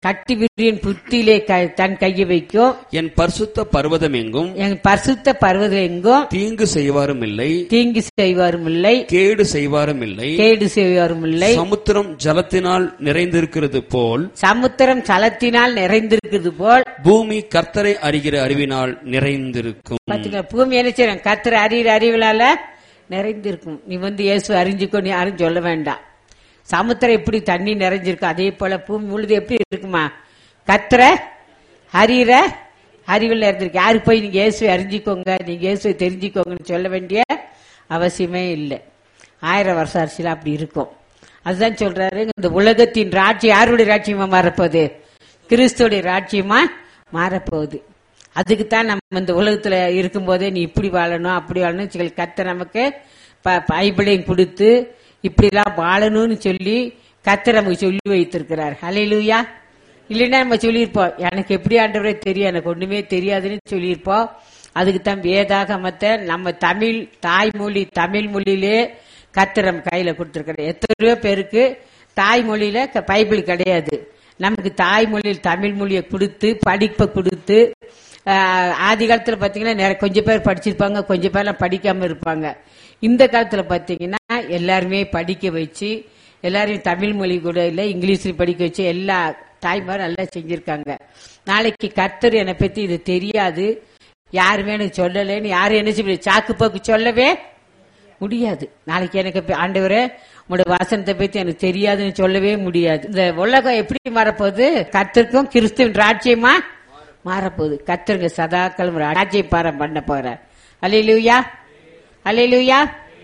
கட்டி விரியன் புத்தியிலே க- தன் கையை வைக்கும் என் பரிசுத்த பர்வதம் எங்கும் என் பரிசுத்த பர்வதம் எங்கும் தீங்கு செய்வாரும் இல்லை தீங்கு செய்வாரும் இல்லை கேடு செய்வாரும் இல்லை கேடு செய்வாரும் இல்லை சமுத்திரம் ஜலத்தினால் நிறைந்திருக்கிறது போல் சமுத்திரம் சலத்தினால் நிறைந்திருக்கிறது போல் பூமி கர்த்தரை அறிகிற அறிவினால் நிறைந்திருக்கும் பாத்தீங்களா பூமி என்ன செய்யணும் கத்திர அறிகிற அறிவிலால நிறைந்திருக்கும் நீ வந்து இயேசு அறிஞ்சுக்கோ நீ யாரும் சொல்ல வேண்டாம் சமுத்திரம் எப்படி தண்ணி நிறைஞ்சிருக்கும் அதே போல பூமி முழுது எப்படி இருக்குமா கத்திர அறிகிற அறிவில் நிறைந்திருக்கு யாரு போய் நீங்க இயேசுவை அறிஞ்சிக்கோங்க நீங்க இயேசுவை தெரிஞ்சுக்கோங்கன்னு சொல்ல வேண்டிய அவசியமே இல்லை ஆயிரம் வருஷம் அரசியல் அப்படி இருக்கும் அதுதான் சொல்றாரு இந்த உலகத்தின் ராட்சியம் யாருடைய ராட்சியமா மாறப்போகுது கிறிஸ்துவோடைய ராட்சியமா மாறப்போகுது அதுக்கு தான் நம்ம இந்த உலகத்துல இருக்கும்போதே நீ இப்படி வாழணும் அப்படி வாழணும் சொல்லி கத்த நமக்கு ப- பைபிளையும் கொடுத்து இப்படிலாம் வாழணும்னு சொல்லி கத்த நமக்கு சொல்லி வைத்திருக்கிறார் ஹalleluya இல்லைன்னா நம்ம சொல்லியிருப்போம் எனக்கு எப்படி ஆண்டவரே தெரியும் எனக்கு ஒண்ணுமே தெரியாதுன்னு சொல்லியிருப்போம் அதுக்கு தான் வேதாகமத்தை நம்ம தமிழ் தாய்மொழி தமிழ் மொழியிலே கத்தர் நம்ம கையில கொடுத்திருக்கிறார் எத்தனையோ பேருக்கு தாய்மொழியில க- பைபிள் கிடையாது நமக்கு தாய்மொழியில் தமிழ் மொழியை கொடுத்து படிப்பை கொடுத்து ஆஹ், ஆதி காலத்துல பாத்தீங்கன்னா நிறைய கொஞ்சம் பேர் படிச்சிருப்பாங்க கொஞ்சம் பேர்லாம் படிக்காம இருப்பாங்க இந்த காலத்துல பாத்தீங்கன்னா எல்லாருமே படிக்க வச்சு எல்லாரையும் தமிழ் மொழி கூட இல்ல இங்கிலீஷ்ல படிக்க வச்சு எல்லா தாய்மாரும் நல்லா செஞ்சிருக்காங்க நாளைக்கு கர்த்தர் என்னை பத்தி இது தெரியாது யாருமே எனக்கு சொல்லலைன்னு யாரும் என்ன செய்ய முடியாது? சாக்கு போக்கு சொல்லவே முடியாது நாளைக்கு எனக்கு இப்ப ஆண்டவரே உங்களோட வாசனத்தை பத்தி எனக்கு தெரியாதுன்னு சொல்லவே முடியாது இந்த உலகம் எப்படி மாறப்போகுது கர்த்தருக்கும் கிறிஸ்துவின் ராஜ்யமா மாறப்போகுது கர்த்தருங்க சதாக்களும் ராஜ்யம் பாரம் பண்ண போறார் அலையிலுயா அலையிலுயா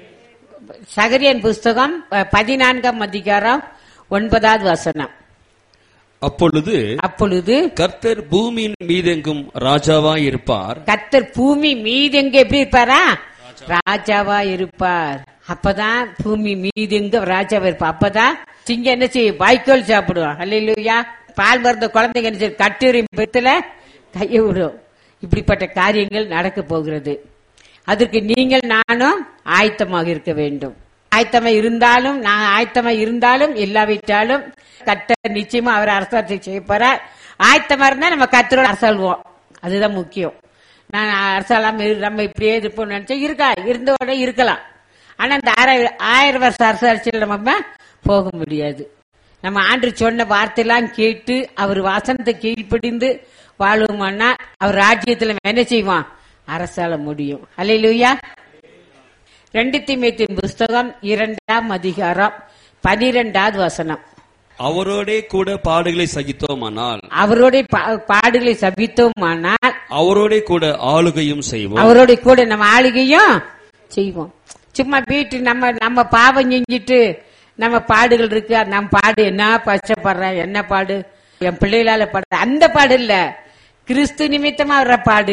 சகரியன் புஸ்தகம் அஹ், பதினான்காம் அதிகாரம் ஒன்பதாவது வசனம் அப்பொழுது அப்பொழுது கர்த்தர் பூமியின் மீதெங்கும் ராஜாவாய் இருப்பார் கர்த்தர் பூமி மீது எங்க எப்படி இருப்பாரா ராஜாவா இருப்பார் அப்பதான் பூமி மீது எங்க ராஜாவா இருப்பார் அப்பதான் சிங்கம் என்ன செய்யும் வாய்க்கோல் சாப்பிடுவான் அல்லையா பால் மருந்த குழந்தைங்க என்ன செய்யும் கட்டுரின் பெத்துல கையை விடும் இப்படிப்பட்ட காரியங்கள் நடக்க போகிறது அதற்கு நீங்கள் நானும் ஆயத்தமாக இருக்க வேண்டும் ஆயத்தமா இருந்தாலும் நான் ஆயத்தமா இருந்தாலும் இல்லாவிட்டாலும் கட்ட நிச்சயமா அவர் அரசாட்சி செய்ய போறார் ஆயத்தமா இருந்தா நம்ம கத்தரோட அரசாள்வோம் அதுதான் முக்கியம் நான் அரசாளாம இரு- நம்ம இப்படியே இருப்போம்னு நினைச்சா இருக்கா இருந்தோட இருக்கலாம் ஆனா இந்த ஆயிரம் ஆயிரம் வருஷம் அரசாட்சியில் நம்ம போக முடியாது நம்ம ஆண்டு சொன்ன வார்த்தையெல்லாம் கேட்டு அவர் வாசனத்தை கீழ்ப்படிந்து வாழுவோம்னா அவர் ராஜ்யத்துல நம்ம என்ன செய்வான் அரசாள முடியும் அல்லையா ரெண்டு திமேத்தின் புஸ்தகம் இரண்டாம் அதிகாரம் பனிரெண்டாவது வசனம் அவரோடே கூட பாடுகளை சகித்தோமானால் அவருடைய பா- பாடுகளை சபித்தோமானால் அவரோடே கூட ஆளுகையும் செய்வோம் அவருடைய கூட நம்ம ஆளுகையும் செய்வோம் சும்மா வீட்டு நம்ம நம்ம பாவம் செஞ்சுட்டு நம்ம பாடுகள் இருக்கு அது நம்ம பாடு என்ன கஷ்டப்படுறேன் என்ன பாடு என் பிள்ளைகளால பாடு அந்த பாடு இல்ல கிறிஸ்து நிமித்தமா வர்ற பாடு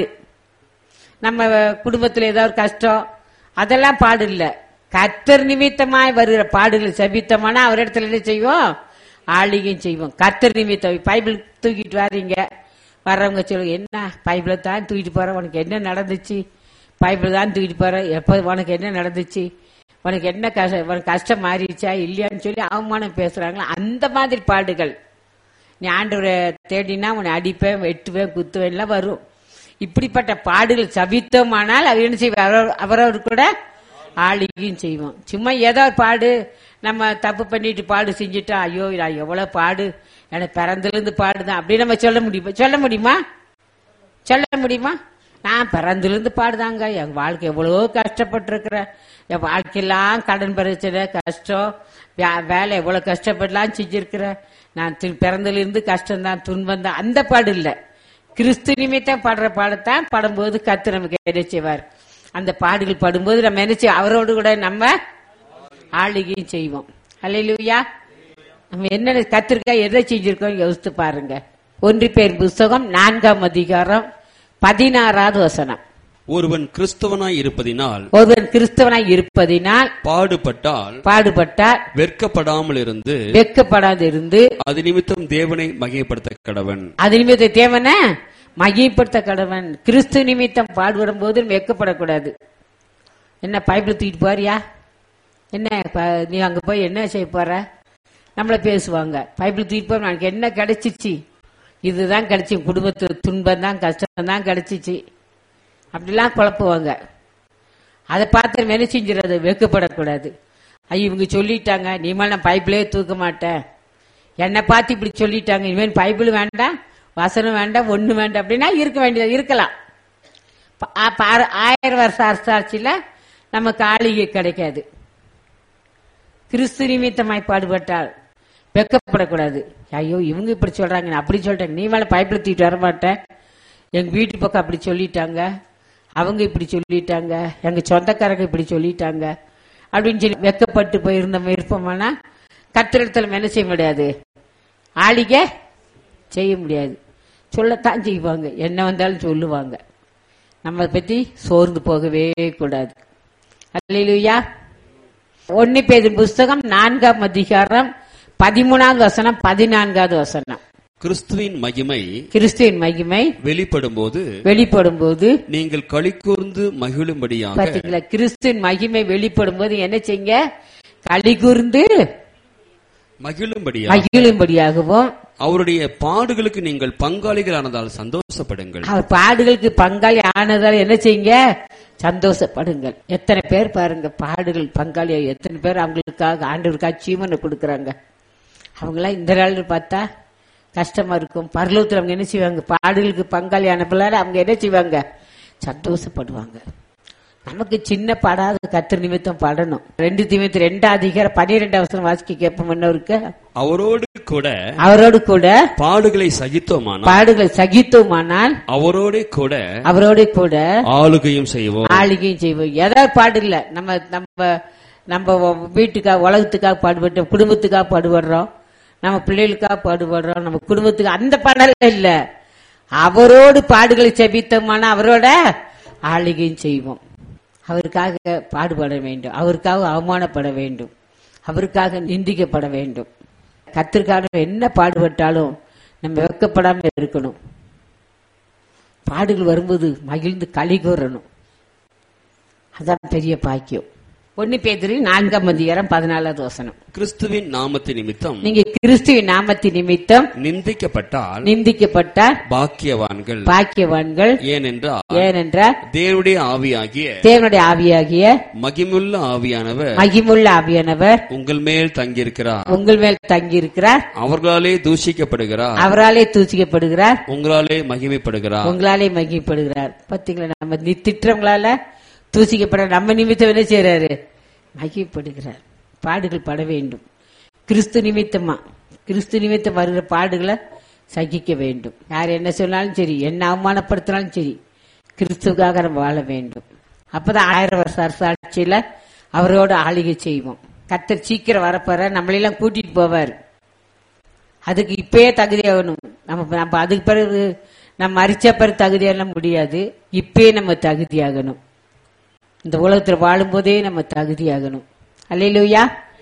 நம்ம குடும்பத்துல ஏதாவது ஒரு கஷ்டம் அதெல்லாம் பாடு இல்ல கத்தர் நிமித்தமாய் வருகிற பாடுகளை சபித்தமானா அவர் இடத்துல என்ன செய்வோம் ஆளிகையும் செய்வோம் கத்தர் நிமித்தம் பைபிள் தூக்கிட்டு வர்றீங்க வர்றவங்க சொல்லுங்க என்ன பைபிளை தான் தூக்கிட்டு போற உனக்கு என்ன நடந்துச்சு பைபிள் தான் தூக்கிட்டு போற எப்ப உனக்கு என்ன நடந்துச்சு உனக்கு என்ன கஷ்டம் உனக்கு கஷ்டம் மாறிடுச்சா இல்லையான்னு சொல்லி அவமானம் பேசுறாங்களா அந்த மாதிரி பாடுகள் நீ ஆண்டவரை தேடினா உன்னை அடிப்பேன் வெட்டுவேன் குத்துவேன் எல்லாம் வரும் இப்படிப்பட்ட பாடுகள் சபித்தோமானால் அவர் என்ன செய்வார் அவரவர்- அவரவர் கூட ஆளுகையும் செய்வோம் சும்மா ஏதோ ஒரு பாடு நம்ம தப்பு பண்ணிட்டு பாடு செஞ்சுட்டா ஐயோ நான் எவ்வளவு பாடு எனக்கு பிறந்திலிருந்து பாடுதான் அப்படி நம்ம சொல்ல முடியுமா சொல்ல முடியுமா சொல்ல முடியுமா நான் பிறந்திலிருந்து பாடுதாங்க என் வாழ்க்கை எவ்வளவோ கஷ்டப்பட்டிருக்கிறேன் என் வாழ்க்கையெல்லாம் கடன் பிரச்சனை கஷ்டம் வே- வேலை எவ்வளவு கஷ்டப்படலாம் செஞ்சிருக்கிறேன் நான் தி- பிறந்திலிருந்து கஷ்டம் தான் துன்பம் தான் அந்த பாடு இல்ல கிறிஸ்து நிமித்தம் பாடுற பாடத்தான் பாடும்போது கத்து நமக்கு என்ன செய்வார் அந்த பாடுகள் பாடும்போது நம்ம என்ன செய்வோம் அவரோடு கூட நம்ம ஆளுகையும் செய்வோம் அல்லையா நம்ம என்ன கத்திரிக்காய் எதை செஞ்சிருக்கோம் யோசித்து பாருங்க ஒன்று பேர் புஸ்தகம் நான்காம் அதிகாரம் பதினாறாவது வசனம் ஒருவன் கிறிஸ்தவனாய் இருப்பதினால் ஒருவன் கிறிஸ்தவனாய் இருப்பதினால் பாடுபட்டால் பாடுபட்டால் வெட்கப்படாமல் இருந்து வெட்கப்படாது இருந்து அது நிமித்தம் தேவனை மகிமைப்படுத்த கடவன் அது நிமித்த தேவன மகிமைப்படுத்த கடவன் கிறிஸ்து நிமித்தம் பாடுபடும் போது வெட்கப்படக்கூடாது என்ன பைபிள் தூக்கிட்டு போறியா என்ன ப- நீ அங்க போய் என்ன செய்ய போற நம்மள பேசுவாங்க பைபிள் தூக்கிட்டு போய் உனக்கு என்ன கிடைச்சிச்சு இதுதான் கிடைச்சி குடும்பத்துல துன்பம் தான் கஷ்டம் தான் கிடைச்சிச்சு அப்படிலாம் குழப்புவாங்க அதை பார்த்து என்ன செஞ்சிடறது வெக்கப்படக்கூடாது ஐயோ இவங்க சொல்லிட்டாங்க நீமல் நான் பைப்பிலே தூக்க மாட்டேன் என்னை பார்த்து இப்படி சொல்லிட்டாங்க இனிமேல் பைபிள் வேண்டாம் வசனம் வேண்டாம் ஒண்ணு வேண்டாம் அப்படின்னா இருக்க வேண்டியது இருக்கலாம் ப- அப்ப ஆறு- ஆயிரம் வருஷம் அரசாட்சியில நமக்கு ஆளிகை கிடைக்காது கிறிஸ்து நிமித்தமாய் பாடுபட்டால் வெக்கப்படக்கூடாது ஐயோ இவங்க இப்படி சொல்றாங்க நான் அப்படி சொல்லிட்டாங்க நீ மேல பைப்பில் தூக்கிட்டு வர மாட்டேன் எங்க வீட்டு பக்கம் அப்படி சொல்லிட்டாங்க அவங்க இப்படி சொல்லிட்டாங்க எங்க சொந்தக்காரங்க இப்படி சொல்லிட்டாங்க அப்படின்னு சொல்லி வெக்கப்பட்டு போயிருந்த இருப்போமானா கத்திரத்தில் என்ன செய்ய முடியாது ஆளிக செய்ய முடியாது சொல்லத்தான் செய்வாங்க என்ன வந்தாலும் சொல்லுவாங்க நம்ம பத்தி சோர்ந்து போகவே கூடாது அல்லேலூயா ஒன்னு பேதின் புஸ்தகம் நான்காம் அதிகாரம் பதிமூணாவது வசனம் பதினான்காவது வசனம் கிறிஸ்துவின் மகிமை கிறிஸ்துவின் மகிமை வெளிப்படும்போது வெளிப்படும் போது நீங்கள் களிக்கூர்ந்து மகிழும்படியாக பாத்தீங்களா கிறிஸ்துவின் மகிமை வெளிப்படும் போது என்ன செய்யுங்க களி கூர்ந்து மகிழும்படியாக மகிழும்படியாகவும் அவருடைய பாடுகளுக்கு நீங்கள் பங்காளிகளானதால் சந்தோஷப்படுங்கள் அவர் பாடுகளுக்கு பங்காளி ஆனதால் என்ன செய்யுங்க சந்தோஷப்படுங்கள் எத்தனை பேர் பாருங்க பாடுகள் பங்காளி எத்தனை பேர் அவங்களுக்காக ஆண்டவருக்காக ஜீவனை கொடுக்கறாங்க அவங்களாம் இந்த நாள் பார்த்தா கஷ்டமா இருக்கும் பரலோகத்தில் அவங்க என்ன செய்வாங்க பாடுகளுக்கு பங்காளி அனுப்பலாரு அவங்க என்ன செய்வாங்க சந்தோஷப்படுவாங்க நமக்கு சின்ன பாடாத கத்திர நிமித்தம் பாடணும் ரெண்டு நிமித்தம் ரெண்டு அதிகாரம் பன்னிரெண்டு அவசரம் வாசிக்க கேட்போம் முன்னோருக்கு அவரோடு கூட அவரோடு கூட பாடுகளை சகித்தோமானால் பாடுகளை சகித்தோமானால் அவரோட கூட அவரோடு கூட ஆளுகையும் செய்வோம் ஆளுகையும் செய்வோம் ஏதாவது பாடு இல்ல நம்ம நம்ம நம்ம வீட்டுக்காக உலகத்துக்காக பாடுபட்டோம் குடும்பத்துக்காக பாடுபடுறோம் நம்ம பிள்ளைகளுக்காக பாடுபடுறோம் நம்ம குடும்பத்துக்கு அந்த பாடல இல்ல அவரோடு பாடுகளை செபித்தோமான அவரோட ஆளுகையும் செய்வோம் அவருக்காக பாடுபட வேண்டும் அவருக்காக அவமானப்பட வேண்டும் அவருக்காக நிந்திக்கப்பட வேண்டும் கத்திற்காக என்ன பாடுபட்டாலும் நம்ம வெக்கப்படாம இருக்கணும் பாடுகள் வரும்போது மகிழ்ந்து களி கூறணும் அதான் பெரிய பாக்கியம் ஒன்னு பேதிரி நான்காம் அதிகாரம் பதினாலாவது வசனம் கிறிஸ்துவின் நாமத்து நிமித்தம் நீங்க கிறிஸ்துவின் நாமத்தின் நிமித்தம் நிந்திக்கப்பட்டால் நிந்திக்கப்பட்டால் பாக்கியவான்கள் பாக்கியவான்கள் ஏனென்றால் ஏனென்றால் தேவனுடைய ஆவியாகிய தேவனுடைய ஆவியாகிய மகிமுள்ள ஆவியானவர் மகிமுள்ள ஆவியானவர் உங்கள் மேல் தங்கியிருக்கிறார் உங்கள் மேல் தங்கியிருக்கிறார் அவர்களாலே தூஷிக்கப்படுகிறார் அவராலே தூசிக்கப்படுகிறார் உங்களாலே மகிமைப்படுகிறார் உங்களாலே மகிமைப்படுகிறார் பாத்தீங்களா நம்ம நி- திட்டுறவங்களால தூசிக்கப்பட நம்ம நிமித்தம் என்ன செய்யறாரு மகிமைப்படுகிறார் பாடுகள் பட வேண்டும் கிறிஸ்து நிமித்தமா கிறிஸ்து நிமித்தம் வருகிற பாடுகளை சகிக்க வேண்டும் யார் என்ன சொன்னாலும் சரி என்ன அவமானப்படுத்தினாலும் சரி கிறிஸ்துக்காக நம்ம வாழ வேண்டும் அப்பதான் ஆயிரம் வருஷ அரசாட்சியில அவரோட ஆளுகை செய்வோம் கத்தர் சீக்கிரம் வரப்போற நம்மளெல்லாம் கூட்டிட்டு போவார் அதுக்கு இப்பயே தகுதியாகணும் நம்ம நம்ம அதுக்கு பிறகு நம்ம மறிச்ச பிறகு தகுதியெல்லாம் முடியாது இப்பயே நம்ம தகுதியாகணும் இந்த உலகத்துல வாழும்போதே நம்ம தகுதியாகணும் அல்லையிலூயா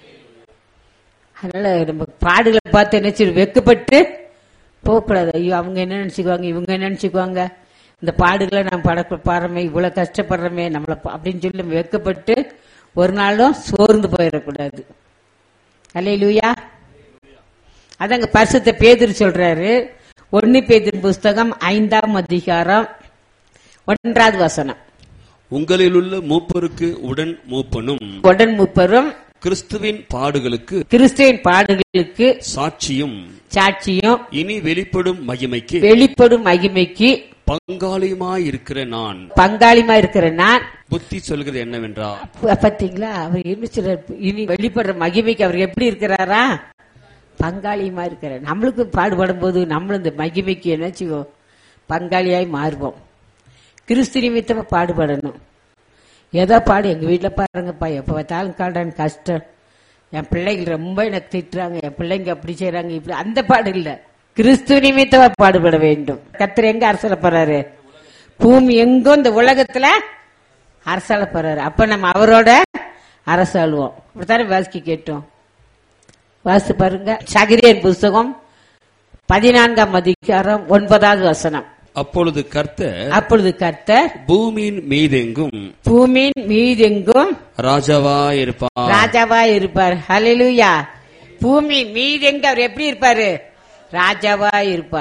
அதனால நம்ம பாடுகளை பார்த்து என்ன செய்யணும் வெக்கப்பட்டு போகக்கூடாது ஐயோ அவங்க என்ன நினைச்சுக்குவாங்க இவங்க என்ன நினைச்சுக்குவாங்க இந்த பாடுகளை நம்ம பட பாடுறமே இவ்வளவு கஷ்டப்படுறோமே நம்மள ப- அப்படின்னு சொல்லி நம்ம வெக்கப்பட்டு ஒரு நாளும் சோர்ந்து போயிடக்கூடாது அல்லையிலூயா அதாங்க பரிசுத்த பேதுரு சொல்றாரு ஒன்னு பேதின் புஸ்தகம் ஐந்தாம் அதிகாரம் ஒன்றாவது வசனம் உங்களிலுள்ள மூப்பருக்கு உடன் மூப்பனும் உடன் முப்பரும் கிறிஸ்துவின் பாடுகளுக்கு கிறிஸ்துவின் பாடுகளுக்கு சாட்சியும் சாட்சியும் இனி வெளிப்படும் மகிமைக்கு வெளிப்படும் மகிமைக்கு பங்காளியுமாயிருக்கிற நான் பங்காளிமா இருக்கிற நான் புத்தி சொல்கிறது என்னவென்றால் ப- பாத்தீங்களா அவர் என்ன சொல்றாரு இனி வெளிப்படுற மகிமைக்கு அவர் எப்படி இருக்கிறாரா பங்காளியுமா இருக்கிறார் நம்மளுக்கு பாடுபடும் போது நம்மளும் இந்த மகிமைக்கு என்ன செய்வோம் பங்காளியாய் மாறுவோம் கிறிஸ்து நிமித்தமா பாடுபடணும் ஏதோ பாடு எங்க வீட்டுல பாருங்கப்பா எப்ப பார்த்தாலும் காடான் கஷ்டம் என் பிள்ளைகள் ரொம்ப எனக்கு திட்டுறாங்க என் பிள்ளைங்க அப்படி செய்றாங்க இப்படி அந்த பாடு இல்ல கிறிஸ்து நிமித்தமா பாடுபட வேண்டும் கத்தர் எங்க அரசல போறாரு பூமி எங்கும் இந்த உலகத்துல அரசாள போறாரு அப்ப நம்ம அவரோட அரசாளுவோம் அப்படித்தானே வாசிக்க கேட்டோம் வாசித்து பாருங்க சகிரியன் புஸ்தகம் பதினான்காம் அதிகாரம் ஒன்பதாவது வசனம் அப்பொழுது கர்த்தர் அப்பொழுது கர்த்தர் பூமியின் மீதெங்கும் பூமியின் மீதெங்கும் ராஜாவாயிருப்பார் ராஜாவா இருப்பார் ஹalleluya பூமி மீதெங்க அவர் எப்படி இருப்பாரு ராஜாவா இருப்பார்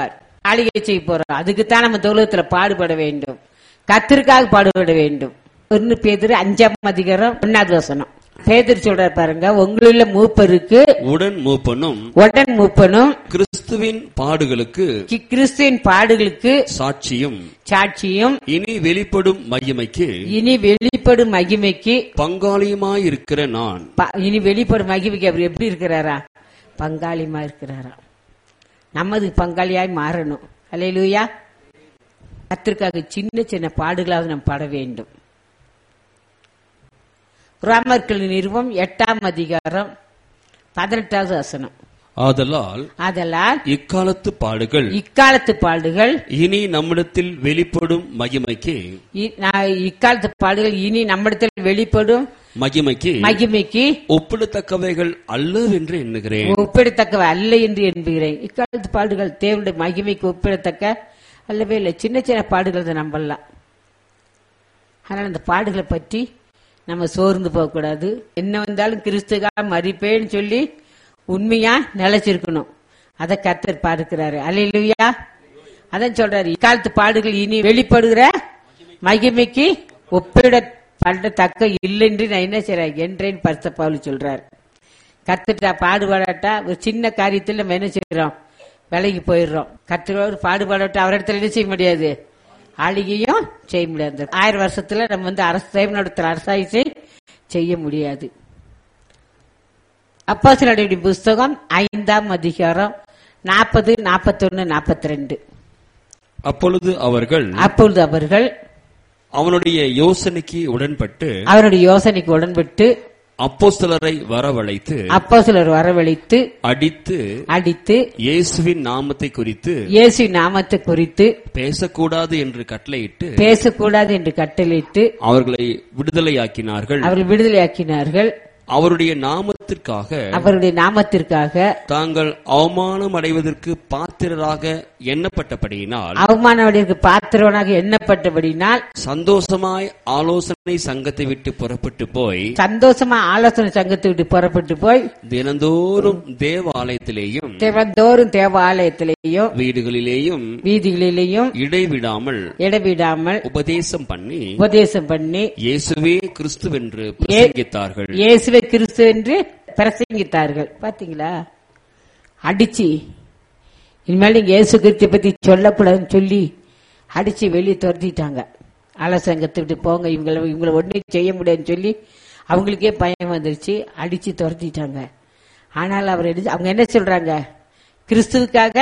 ஆளுகை செய்ய போறோம் அதுக்குத்தான் நம்ம தொழுவத்துல பாடுபட வேண்டும் கத்திற்காக பாடுபட வேண்டும் ஒன்னு பேதர் அஞ்சாம் அதிகாரம் ஒன்னாவது வசனம் பேதர் சொல்றார் பாருங்க உங்களுள்ள மூப்பருக்கு உடன் மூப்பனும் உடன் மூப்பனும் கிறிஸ்துவின் பாடுகளுக்கு கி- கிறிஸ்துவின் பாடுகளுக்கு சாட்சியும் சாட்சியும் இனி வெளிப்படும் மகிமைக்கு இனி வெளிப்படும் மகிமைக்கு பங்காளியுமாயிருக்கிற நான் ப- இனி வெளிப்படும் மகிமைக்கு அவர் எப்படி இருக்கிறாரா பங்காளிமா இருக்கிறாரா நமது பங்காளியாய் மாறணும் அல்லேலூயா கத்திற்காக சின்ன சின்ன பாடுகளாவது நாம் பட வேண்டும் ரோமர்கள் நிறுவம் எட்டாம் அதிகாரம் பதினெட்டாவது வசனம் ஆதலால் அதலால் இக்காலத்து பாடுகள் இக்காலத்து பாடுகள் இனி நம்மிடத்தில் வெளிப்படும் மகிமைக்கு இ- நான் இக்காலத்து பாடுகள் இனி நம்மிடத்தில் வெளிப்படும் மகிமைக்கு மகிமைக்கு ஒப்பிடத்தக்கவைகள் அல்லவென்று எண்ணுகிறேன் ஒப்பிடத்தக்கவை அல்ல என்று எண்புகிறேன் இக்காலத்து பாடுகள் தேவனுடைய மகிமைக்கு ஒப்பிடத்தக்க அல்லவே இல்லை சின்ன சின்ன பாடுகள் தான் நம்பலாம் ஆனால் அந்த பாடுகளை பற்றி நம்ம சோர்ந்து போகக்கூடாது என்ன வந்தாலும் கிறிஸ்துக்காக மறிப்பேன்னு சொல்லி உண்மையா நிலைச்சிருக்கணும் அதை கர்த்தர் பார்க்கிறாரு அல்லையா அதான் சொல்றாரு இக்காலத்து பாடுகள் இனி வெளிப்படுகிற மகிமைக்கு ஒப்பிட பண்றத்தக்க இல்லை என்று நான் என்ன செய்றேன் என்றேன் பரிச பவுல் சொல்றாரு கத்துட்டா பாடுபாடாட்டா ஒரு சின்ன காரியத்தில் நம்ம என்ன செய்யறோம் விலைக்கு போயிடுறோம் கத்துறவர் பாடுபாடாட்டா அவர் இடத்துல என்ன செய்ய முடியாது ஆளிகையும் செய்ய முடியாது ஆயிரம் வருஷத்துல நம்ம வந்து அரசு தெய்வ நடத்துற அரசாட்சி செய்ய முடியாது அப்பாசினுடைய புஸ்தகம் ஐந்தாம் அதிகாரம் நாற்பது நாற்பத்தொன்னு நாற்பத்தி ரெண்டு அப்பொழுது அவர்கள் அப்பொழுது அவர்கள் அவனுடைய யோசனைக்கு உடன்பட்டு அவருடைய யோசனைக்கு உடன்பட்டு அப்போஸ்தலரை வரவழைத்து அப்போ சிலர் வரவழைத்து அடித்து அடித்து இயேசுவின் நாமத்தை குறித்து இயேசு நாமத்தை குறித்து பேசக்கூடாது என்று கட்டளையிட்டு பேசக்கூடாது என்று கட்டளையிட்டு அவர்களை விடுதலையாக்கினார்கள் அவர்கள் விடுதலையாக்கினார்கள் அவருடைய நாமத்திற்காக அவருடைய நாமத்திற்காக தாங்கள் அவமானம் அடைவதற்கு பாத்திரராக எண்ணப்பட்டபடியினால் அவமானவடிற்கு பாத்திரவனாக எண்ணப்பட்டபடினால் சந்தோஷமாய் ஆலோசனை சங்கத்தை விட்டு புறப்பட்டு போய் சந்தோஷமா ஆலோசனை சங்கத்தை விட்டு புறப்பட்டு போய் தினந்தோறும் தேவாலயத்திலேயும் தேவந்தோறும் தேவாலயத்திலேயும் வீடுகளிலேயும் வீதிகளிலேயும் இடைவிடாமல் இடவிடாமல் உபதேசம் பண்ணி உபதேசம் பண்ணி இயேசுவே கிறிஸ்துவென்று பிரசங்கித்தார்கள் இயேசுவை கிறிஸ்து என்று பிரசங்கித்தார்கள் பாத்தீங்களா அடிச்சு இனிமேல் நீங்க இயேசு கிறிஸ்துவை பத்தி சொல்லக்கூடாதுன்னு சொல்லி அடிச்சு வெளியே துரத்திட்டாங்க ஆலோசங்கத்தை விட்டு போங்க இவங்களை இவங்களை ஒன்றும் செய்ய முடியாதுன்னு சொல்லி அவங்களுக்கே பயம் வந்துருச்சு அடிச்சு துரத்திட்டாங்க ஆனால் அவர் என்ன- அவங்க என்ன சொல்றாங்க கிறிஸ்துவுக்காக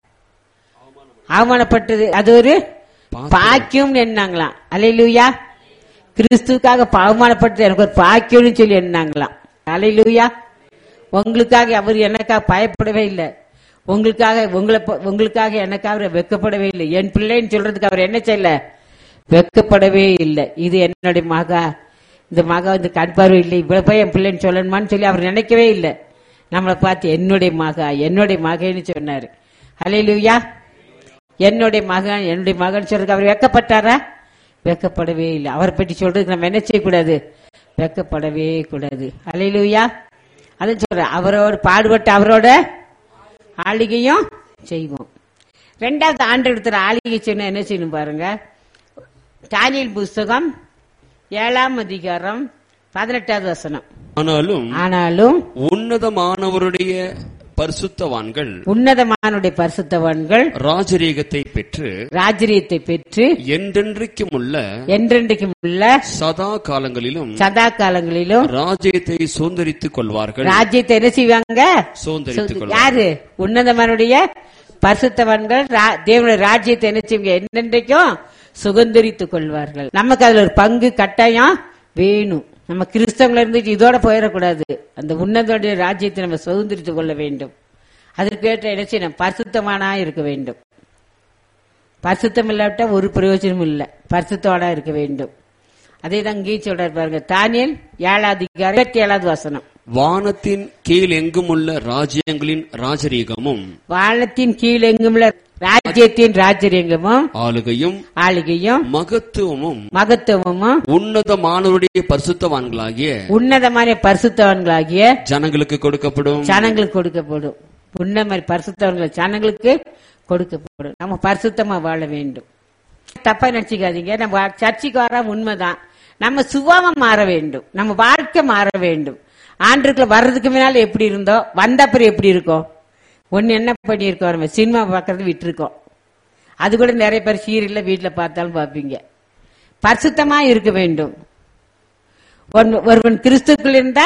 அவமானப்பட்டது அது ஒரு பாக்கியம் என்னாங்களாம் அலையிலுயா கிறிஸ்துவுக்காக அவமானப்பட்டது எனக்கு ஒரு பாக்கியம்னு சொல்லி என்னாங்களாம் அலையிலுயா உங்களுக்காக அவர் எனக்காக பயப்படவே இல்லை உங்களுக்காக உங்களை ப- உங்களுக்காக எனக்காக அவர் வெக்கப்படவே இல்லை என் பிள்ளைன்னு சொல்றதுக்கு அவர் என்ன செய்யல வெக்கப்படவே இல்லை இது என்னுடைய மகா இந்த மகா வந்து கண் பார்வை இல்லை இவ்வளவு போய் என் பிள்ளைன்னு சொல்லணுமான்னு சொல்லி அவர் நினைக்கவே இல்லை நம்மளை பார்த்து என்னுடைய மகா என்னுடைய மகன்னு சொன்னாரு அலையிலுயா என்னுடைய மகன் என்னுடைய மகன் சொல்றதுக்கு அவர் வெக்கப்பட்டாரா வெக்கப்படவே இல்லை அவரை பற்றி சொல்றதுக்கு நம்ம என்ன செய்யக்கூடாது வெக்கப்படவே கூடாது அலையிலுயா அதான் சொல்றேன் அவரோட பாடுபட்ட அவரோட ஆளிகையும் செய்வோம் ரெண்டாவது ஆண்டு எடுத்துற ஆளிகை சொன்னா என்ன செய்யணும் பாருங்க தானியல் புஸ்தகம் ஏழாம் அதிகாரம் பதினெட்டாவது வசனம் ஆனாலும் ஆனாலும் உன்னதமானவருடைய பரிசுத்தவான்கள் உன்னதமானுடைய பரிசுத்தவான்கள் ராஜரீகத்தை பெற்று ராஜரியத்தை பெற்று என்றென்றைக்கும் உள்ள என்றென்றைக்கும் உள்ள சதா காலங்களிலும் சதா காலங்களிலும் ராஜ்யத்தை சுதந்திரித்துக் கொள்வார்கள் ராஜ்யத்தை என்ன செய்வாங்க சுதந்திரித்துக் கொள்வார்கள் யாரு உன்னதமானுடைய பரிசுத்தவான்கள் ரா- தேவனுடைய ராஜ்யத்தை என்ன செய்வாங்க என்னென்றைக்கும் சுதந்திரித்துக் கொள்வார்கள் நமக்கு அதுல ஒரு பங்கு கட்டாயம் வேணும் நம்ம கிறிஸ்தவங்கள இருந்துட்டு இதோட போயிடக்கூடாது அந்த உன்னதனுடைய ராஜ்யத்தை நம்ம சுதந்திரித்துக் கொள்ள வேண்டும் அதற்கேற்ற என்ன செய்யணும் பரிசுத்தமானா இருக்க வேண்டும் பரிசுத்தம் இல்லாவிட்டா ஒரு பிரயோஜனமும் இல்லை பரிசுத்தவானா இருக்க வேண்டும் அதே தான் இங்கேயும் சொல்றாரு பாருங்க தானியல் ஏழாவது அதிகாரம் இருபத்தி ஏழாவது வசனம் வானத்தின் கீழ் எங்கும் உள்ள ராஜ்யங்களின் ராஜரீகமும் வானத்தின் கீழ் எங்குமுள்ள ராஜ்யத்தின் ராஜரியங்கமும் ஆளுகையும் ஆளுகையும் மகத்துவமும் மகத்துவமும் உன்னதமானவருடைய பரிசுத்தவான்களாகிய உன்னதமான பரிசுத்தவான்களாகிய ஜனங்களுக்கு கொடுக்கப்படும் ஜனங்களுக்கு கொடுக்கப்படும் உன்ன மாதிரி பரிசுத்தவங்களை ஜனங்களுக்கு கொடுக்கப்படும் நம்ம பரிசுத்தமா வாழ வேண்டும் தப்பா நினைச்சுக்காதீங்க நம்ம வா- சர்ச்சுக்கு வர உண்மைதான் நம்ம சுபாவம் மாற வேண்டும் நம்ம வாழ்க்கை மாற வேண்டும் ஆண்டுக்குள்ள வர்றதுக்கு முன்னால எப்படி இருந்தோம் வந்த அப்புறம் எப்படி இருக்கோம் ஒன்னு என்ன பண்ணியிருக்கோம் நம்ம சினிமா பார்க்கறது விட்டுருக்கோம் அது கூட நிறைய பேர் சீரியல்ல வீட்டுல பார்த்தாலும் பார்ப்பீங்க பரிசுத்தமா இருக்க வேண்டும் ஒருவன் ஒருவன் கிறிஸ்துக்குள் இருந்தா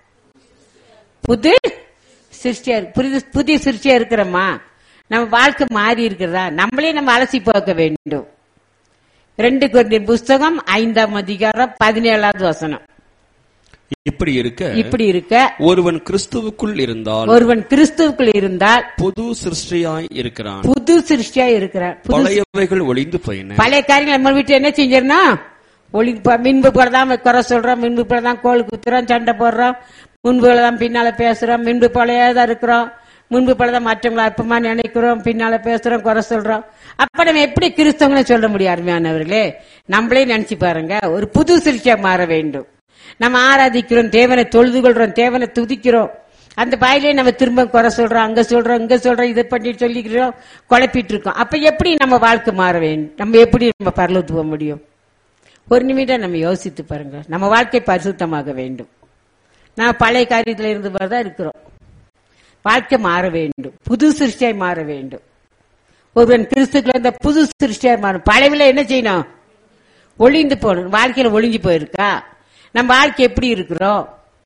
புது சிருஷ்டியா இருக்கு. புது புதிய சிருஷ்டியா இருக்கிறோமா நம்ம வாழ்க்கை மாறி இருக்கிறதா நம்மளே நம்ம அலசி பார்க்க வேண்டும் ரெண்டு கொரிந்தியர் புஸ்தகம் ஐந்தாம் அதிகாரம் பதினேழாவது வசனம் இப்படி இருக்க இப்படி இருக்க ஒருவன் கிறிஸ்துவுக்குள் இருந்தால் ஒருவன் கிறிஸ்துவுக்குள் இருந்தால் புது சிருஷ்டியாய் இருக்கிறான் புது சிருஷ்டியா இருக்கிறான் புது பழையவைகள் ஒளிந்து போயின பழைய காரியங்கள் நம்ம வீட்டுல என்ன செஞ்சிடணும் ஒளி ப- மின்பு போலதான் குறை சொல்றோம் மின்பு போலதான் கோல் குத்துறோம் சண்டை போடுறோம் முன்பு போலதான் பின்னால பேசுறோம் மின்பு போலதான் இருக்கிறோம் முன்பு போலதான் மற்றவங்களை அற்பமா நினைக்கிறோம் பின்னால பேசுறோம் குறை சொல்றோம் அப்ப நம்ம எப்படி கிறிஸ்தவங்களை சொல்ல முடியும் அருமையானவர்களே நம்மளே நினைச்சு பாருங்க ஒரு புது சிருஷ்டியா மாற வேண்டும் நம்ம ஆராதிக்கிறோம் தேவனை தொழுது கொள்றோம் தேவனை துதிக்கிறோம் அந்த பாயிலே நம்ம திரும்ப குறை சொல்றோம் அங்க சொல்றோம் இங்க சொல்றோம் இதை பண்ணி சொல்லிக்கிறோம் குழப்பிட்டு இருக்கோம் அப்ப எப்படி நம்ம வாழ்க்கை மாற வேண்டும் நம்ம எப்படி நம்ம பரலத்து போக முடியும் ஒரு நிமிடம் நம்ம யோசித்து பாருங்க நம்ம வாழ்க்கை பரிசுத்தமாக வேண்டும் நான் பழைய காரியத்துல இருந்து தான் இருக்கிறோம் வாழ்க்கை மாற வேண்டும் புது சிருஷ்டியாய் மாற வேண்டும் ஒருவன் கிறிஸ்துக்குள்ள இருந்த புது சிருஷ்டியாய் மாறும் பழையவில என்ன செய்யணும் ஒளிந்து போகணும் வாழ்க்கையில ஒளிஞ்சு போயிருக்கா நம்ம வாழ்க்கை எப்படி இருக்கிறோம்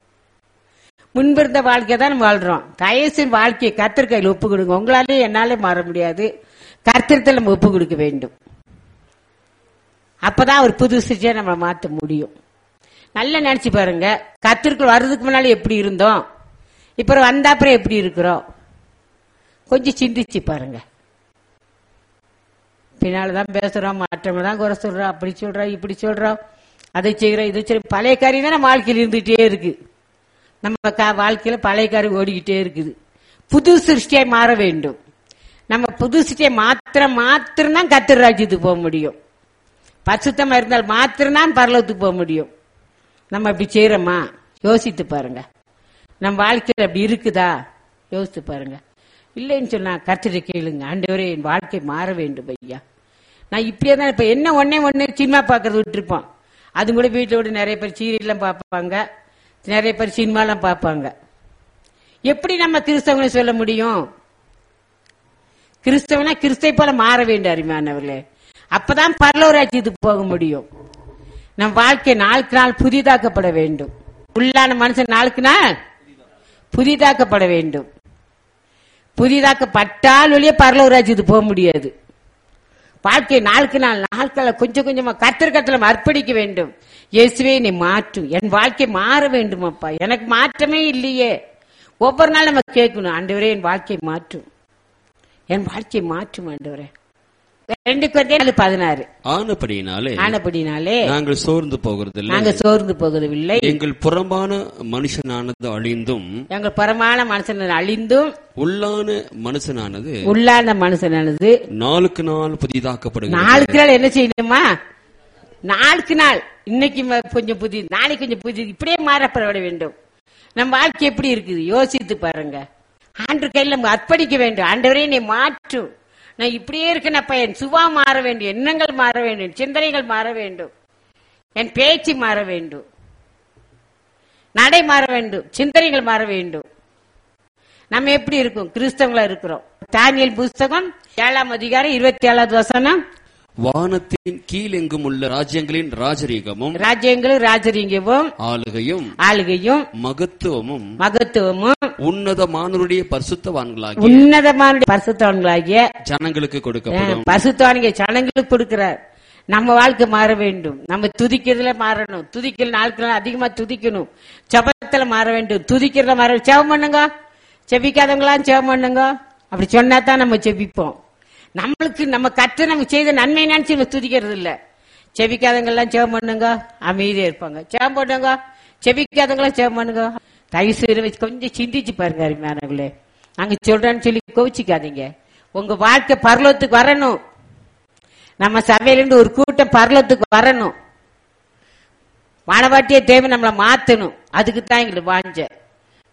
முன்பிருந்த வாழ்க்கை தான் நம்ம வாழ்றோம் தயசின் வாழ்க்கையை கர்த்தர் கையில் ஒப்பு கொடுங்க உங்களாலே என்னாலே மாற முடியாது கர்த்தரத்தில் நம்ம ஒப்பு கொடுக்க வேண்டும் அப்பதான் ஒரு புது சிருஷ்டியை நம்ம மாற்ற முடியும் நல்லா நினைச்சு பாருங்க கத்திற்குள் வர்றதுக்கு முன்னால எப்படி இருந்தோம் இப்ப வந்த அப்புறம் எப்படி இருக்கிறோம் கொஞ்சம் சிந்திச்சு பாருங்க பின்னால்தான் பேசுறோம் மற்றவங்க தான் குறை சொல்றோம் அப்படி சொல்றோம் இப்படி சொல்றோம் அதை செய்யறோம் இதை செய்யறோம் பழைய காரியம் தான் நம்ம வாழ்க்கையில் இருந்துகிட்டே இருக்கு நம்ம கா- வாழ்க்கையில பழைய காரியம் ஓடிக்கிட்டே இருக்குது புது சிருஷ்டியாய் மாற வேண்டும் நம்ம புது சிருஷ்டியை மாத்திரம் மாத்திரம் தான் கத்திர ராஜ்யத்துக்கு போக முடியும் பரிசுத்தமா இருந்தால் மாத்திரம்தான் பரலோகத்துக்கு போக முடியும் நம்ம அப்படி செய்யறோமா யோசித்து பாருங்க நம்ம வாழ்க்கையில் அப்படி இருக்குதா யோசித்து பாருங்க இல்லைன்னு சொன்னா கர்த்தரை கேளுங்க ஆண்டவரே என் வாழ்க்கை மாற வேண்டும் ஐயா நான் இப்படியே தான் இப்ப என்ன ஒன்னே ஒண்ணு சினிமா பார்க்கறது விட்டுருப்போம் அது கூட வீட்டோட நிறைய பேர் சீரியல்லாம் பார்ப்பாங்க நிறைய பேர் சினிமாலாம் பார்ப்பாங்க எப்படி நம்ம கிறிஸ்தவங்களை சொல்ல முடியும் கிறிஸ்தவனா கிறிஸ்தை போல மாற வேண்டும் அருமையானவர்களே அப்பதான் பரலோராஜ்யத்துக்கு போக முடியும் நம் வாழ்க்கை நாளுக்கு நாள் புதிதாக்கப்பட வேண்டும் உள்ளான மனுஷன் நாளுக்கு நாள் புதிதாக்கப்பட வேண்டும் புதிதாக்கப்பட்டால் வெளியே பரலோராஜ்யத்துக்கு போக முடியாது வாழ்க்கை நாளுக்கு நாள் நாட்களை கொஞ்சம் கொஞ்சமா கத்திர அர்ப்பணிக்க வேண்டும் இயேசுவே நீ மாற்றும் என் வாழ்க்கை மாற வேண்டும் அப்பா எனக்கு மாற்றமே இல்லையே ஒவ்வொரு நாள் நம்ம கேட்கணும் ஆண்டவரே என் வாழ்க்கை மாற்றும் என் வாழ்க்கை மாற்றும் ஆண்டவரே ரெண்டு குழந்தை பதினாறு ஆனபடியினாலே ஆனபடினாலே நாங்கள் சோர்ந்து போகிறதில்லை நாங்க சோர்ந்து போகவில்லை எங்கள் புறம்பான மனுஷனானது அழிந்தும் எங்கள் பரமான மனுஷன் அழிந்தும் உள்ளான மனுஷனானது உள்ளான மனுஷனானது நாளுக்கு நாள் புதிதாக்கப்படுகிறது நாளுக்கு நாள் என்ன செய்யணுமா நாளுக்கு நாள் இன்னைக்கு ம- கொஞ்சம் புதி நாளைக்கு கொஞ்சம் புதி இப்படியே மாறப்பட வேண்டும் நம்ம வாழ்க்கை எப்படி இருக்குது யோசித்து பாருங்க ஆண்டு கையில் நம்ம அர்ப்பணிக்க வேண்டும் ஆண்டவரே நீ மாற்று நான் இப்படியே இருக்கேனப்பா என் சுபா மாற வேண்டும் எண்ணங்கள் மாற வேண்டும் சிந்தனைகள் மாற வேண்டும் என் பேச்சு மாற வேண்டும் நடை மாற வேண்டும் சிந்தனைகள் மாற வேண்டும் நம்ம எப்படி இருக்கும் கிறிஸ்தவங்களா இருக்கிறோம் தானியல் புஸ்தகம் ஏழாம் அதிகாரம் இருபத்தி ஏழாவது வசனம் வானத்தின் கீழெங்கும் உள்ள ராஜ்யங்களின் ராஜரீகமும் ராஜ்யங்களும் ராஜரீகமும் ஆளுகையும் ஆளுகையும் மகத்துவமும் மகத்துவமும் உன்னதமானவருடைய பரிசுத்தவான்களாகிய உன்னதமான பரிசுத்தவன்களாகிய ஜனங்களுக்கு கொடுக்கப்படும் பரிசுத்தவானிக ஜனங்களுக்கு கொடுக்கிறார் நம்ம வாழ்க்கை மாற வேண்டும் நம்ம துதிக்கிறதுல மாறணும் துதிக்கிற நாளுக்கு நாள் அதிகமா துதிக்கணும் ஜபத்துல மாற வேண்டும் துதிக்கிறதுல மாற ஜெபம் பண்ணுங்க செபிக்காதவங்களாம் ஜெபம் பண்ணுங்க அப்படி சொன்னா தான் நம்ம செபிப்போம் நம்மளுக்கு நம்ம கற்று நம்ம செய்த நன்மை நினைச்சு நம்ம துதிக்கிறது இல்ல செபிக்காதவங்க எல்லாம் ஜெபம் பண்ணுங்க அமைதியா இருப்பாங்க ஜெபம் பண்ணுங்க செபிக்காதவங்களாம் ஜெபம் பண்ணுங்க தயவு செய்து வச்சு கொஞ்சம் சிந்திச்சு பாருங்க அருமையானவர்களே நாங்க சொல்றேன்னு சொல்லி கோவிச்சுக்காதீங்க உங்க வாழ்க்கை பரலோகத்துக்கு வரணும் நம்ம சபையிலிருந்து ஒரு கூட்டம் பரலோகத்துக்கு வரணும் வானவாட்டிய தேவை நம்மளை மாத்தணும் அதுக்கு தான் எங்களுக்கு வாஞ்ச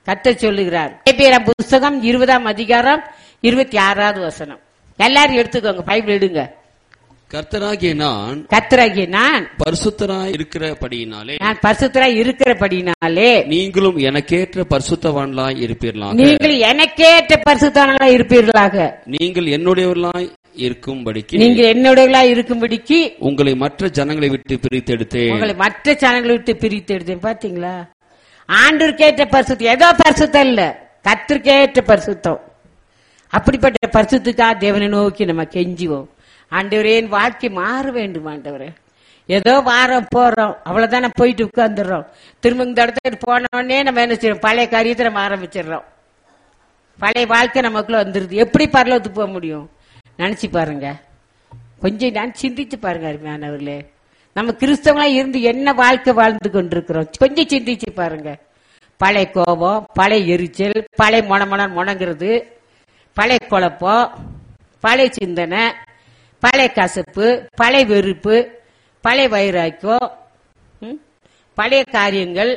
கத்த சொல்லுகிறார் எபிரேயர் புஸ்தகம் இருபதாம் அதிகாரம் இருபத்தி ஆறாவது வசனம் எல்லாரும் எடுத்துக்கோங்க பைபிள் எடுங்க கர்த்தராகிய நான் கத்தராகிய நான் பரிசுத்தராய் இருக்கிறபடியினாலே நான் பரிசுத்தராய் இருக்கிறபடினாலே நீங்களும் எனக்கேற்ற பரிசுத்தவான்களாய் இருப்பீர்களாக நீங்கள் எனக்கேற்ற பரிசுத்தவர்களா இருப்பீர்களாக நீங்கள் என்னுடையவர்களாய் இருக்கும்படிக்கு நீங்கள் என்னுடையவர்களா இருக்கும்படிக்கு உங்களை மற்ற ஜனங்களை விட்டு பிரித்தெடுத்தேன் உங்களை மற்ற சேனல்களை விட்டு பிரித்து எடுத்தேன் பாத்தீங்களா ஆண்டருக்கேற்ற பரிசுத்தம் ஏதோ பரிசுத்தம் இல்ல கத்திற்கேற்ற பரிசுத்தம் அப்படிப்பட்ட பரிசுத்துக்கா தேவனை நோக்கி நம்ம கெஞ்சுவோம் ஆண்டவரே என் வாழ்க்கை மாற வேண்டும் ஆண்டவரே ஏதோ வாரம் போறோம் அவ்வளவுதானே போயிட்டு உட்கார்ந்துடுறோம் திரும்ப இந்த இடத்துக்கு போன உடனே நம்ம என்ன செய்யறோம் பழைய காரியத்தை நம்ம ஆரம்பிச்சிடுறோம் பழைய வாழ்க்கை நமக்குள்ள வந்துருது எப்படி பரலோகத்துக்கு போக முடியும் நினைச்சு பாருங்க கொஞ்சம் நான் சிந்திச்சு பாருங்க அருமையானவர்களே நம்ம கிறிஸ்தவங்களா இருந்து என்ன வாழ்க்கை வாழ்ந்து கொண்டிருக்கிறோம் கொஞ்சம் சிந்திச்சு பாருங்க பழைய கோபம் பழைய எரிச்சல் பழைய மொனமொன முணங்குறது பழைய குழப்பம் பழைய சிந்தனை பழைய கசப்பு பழைய வெறுப்பு பழைய வைராக்கியம் ம், பழைய காரியங்கள்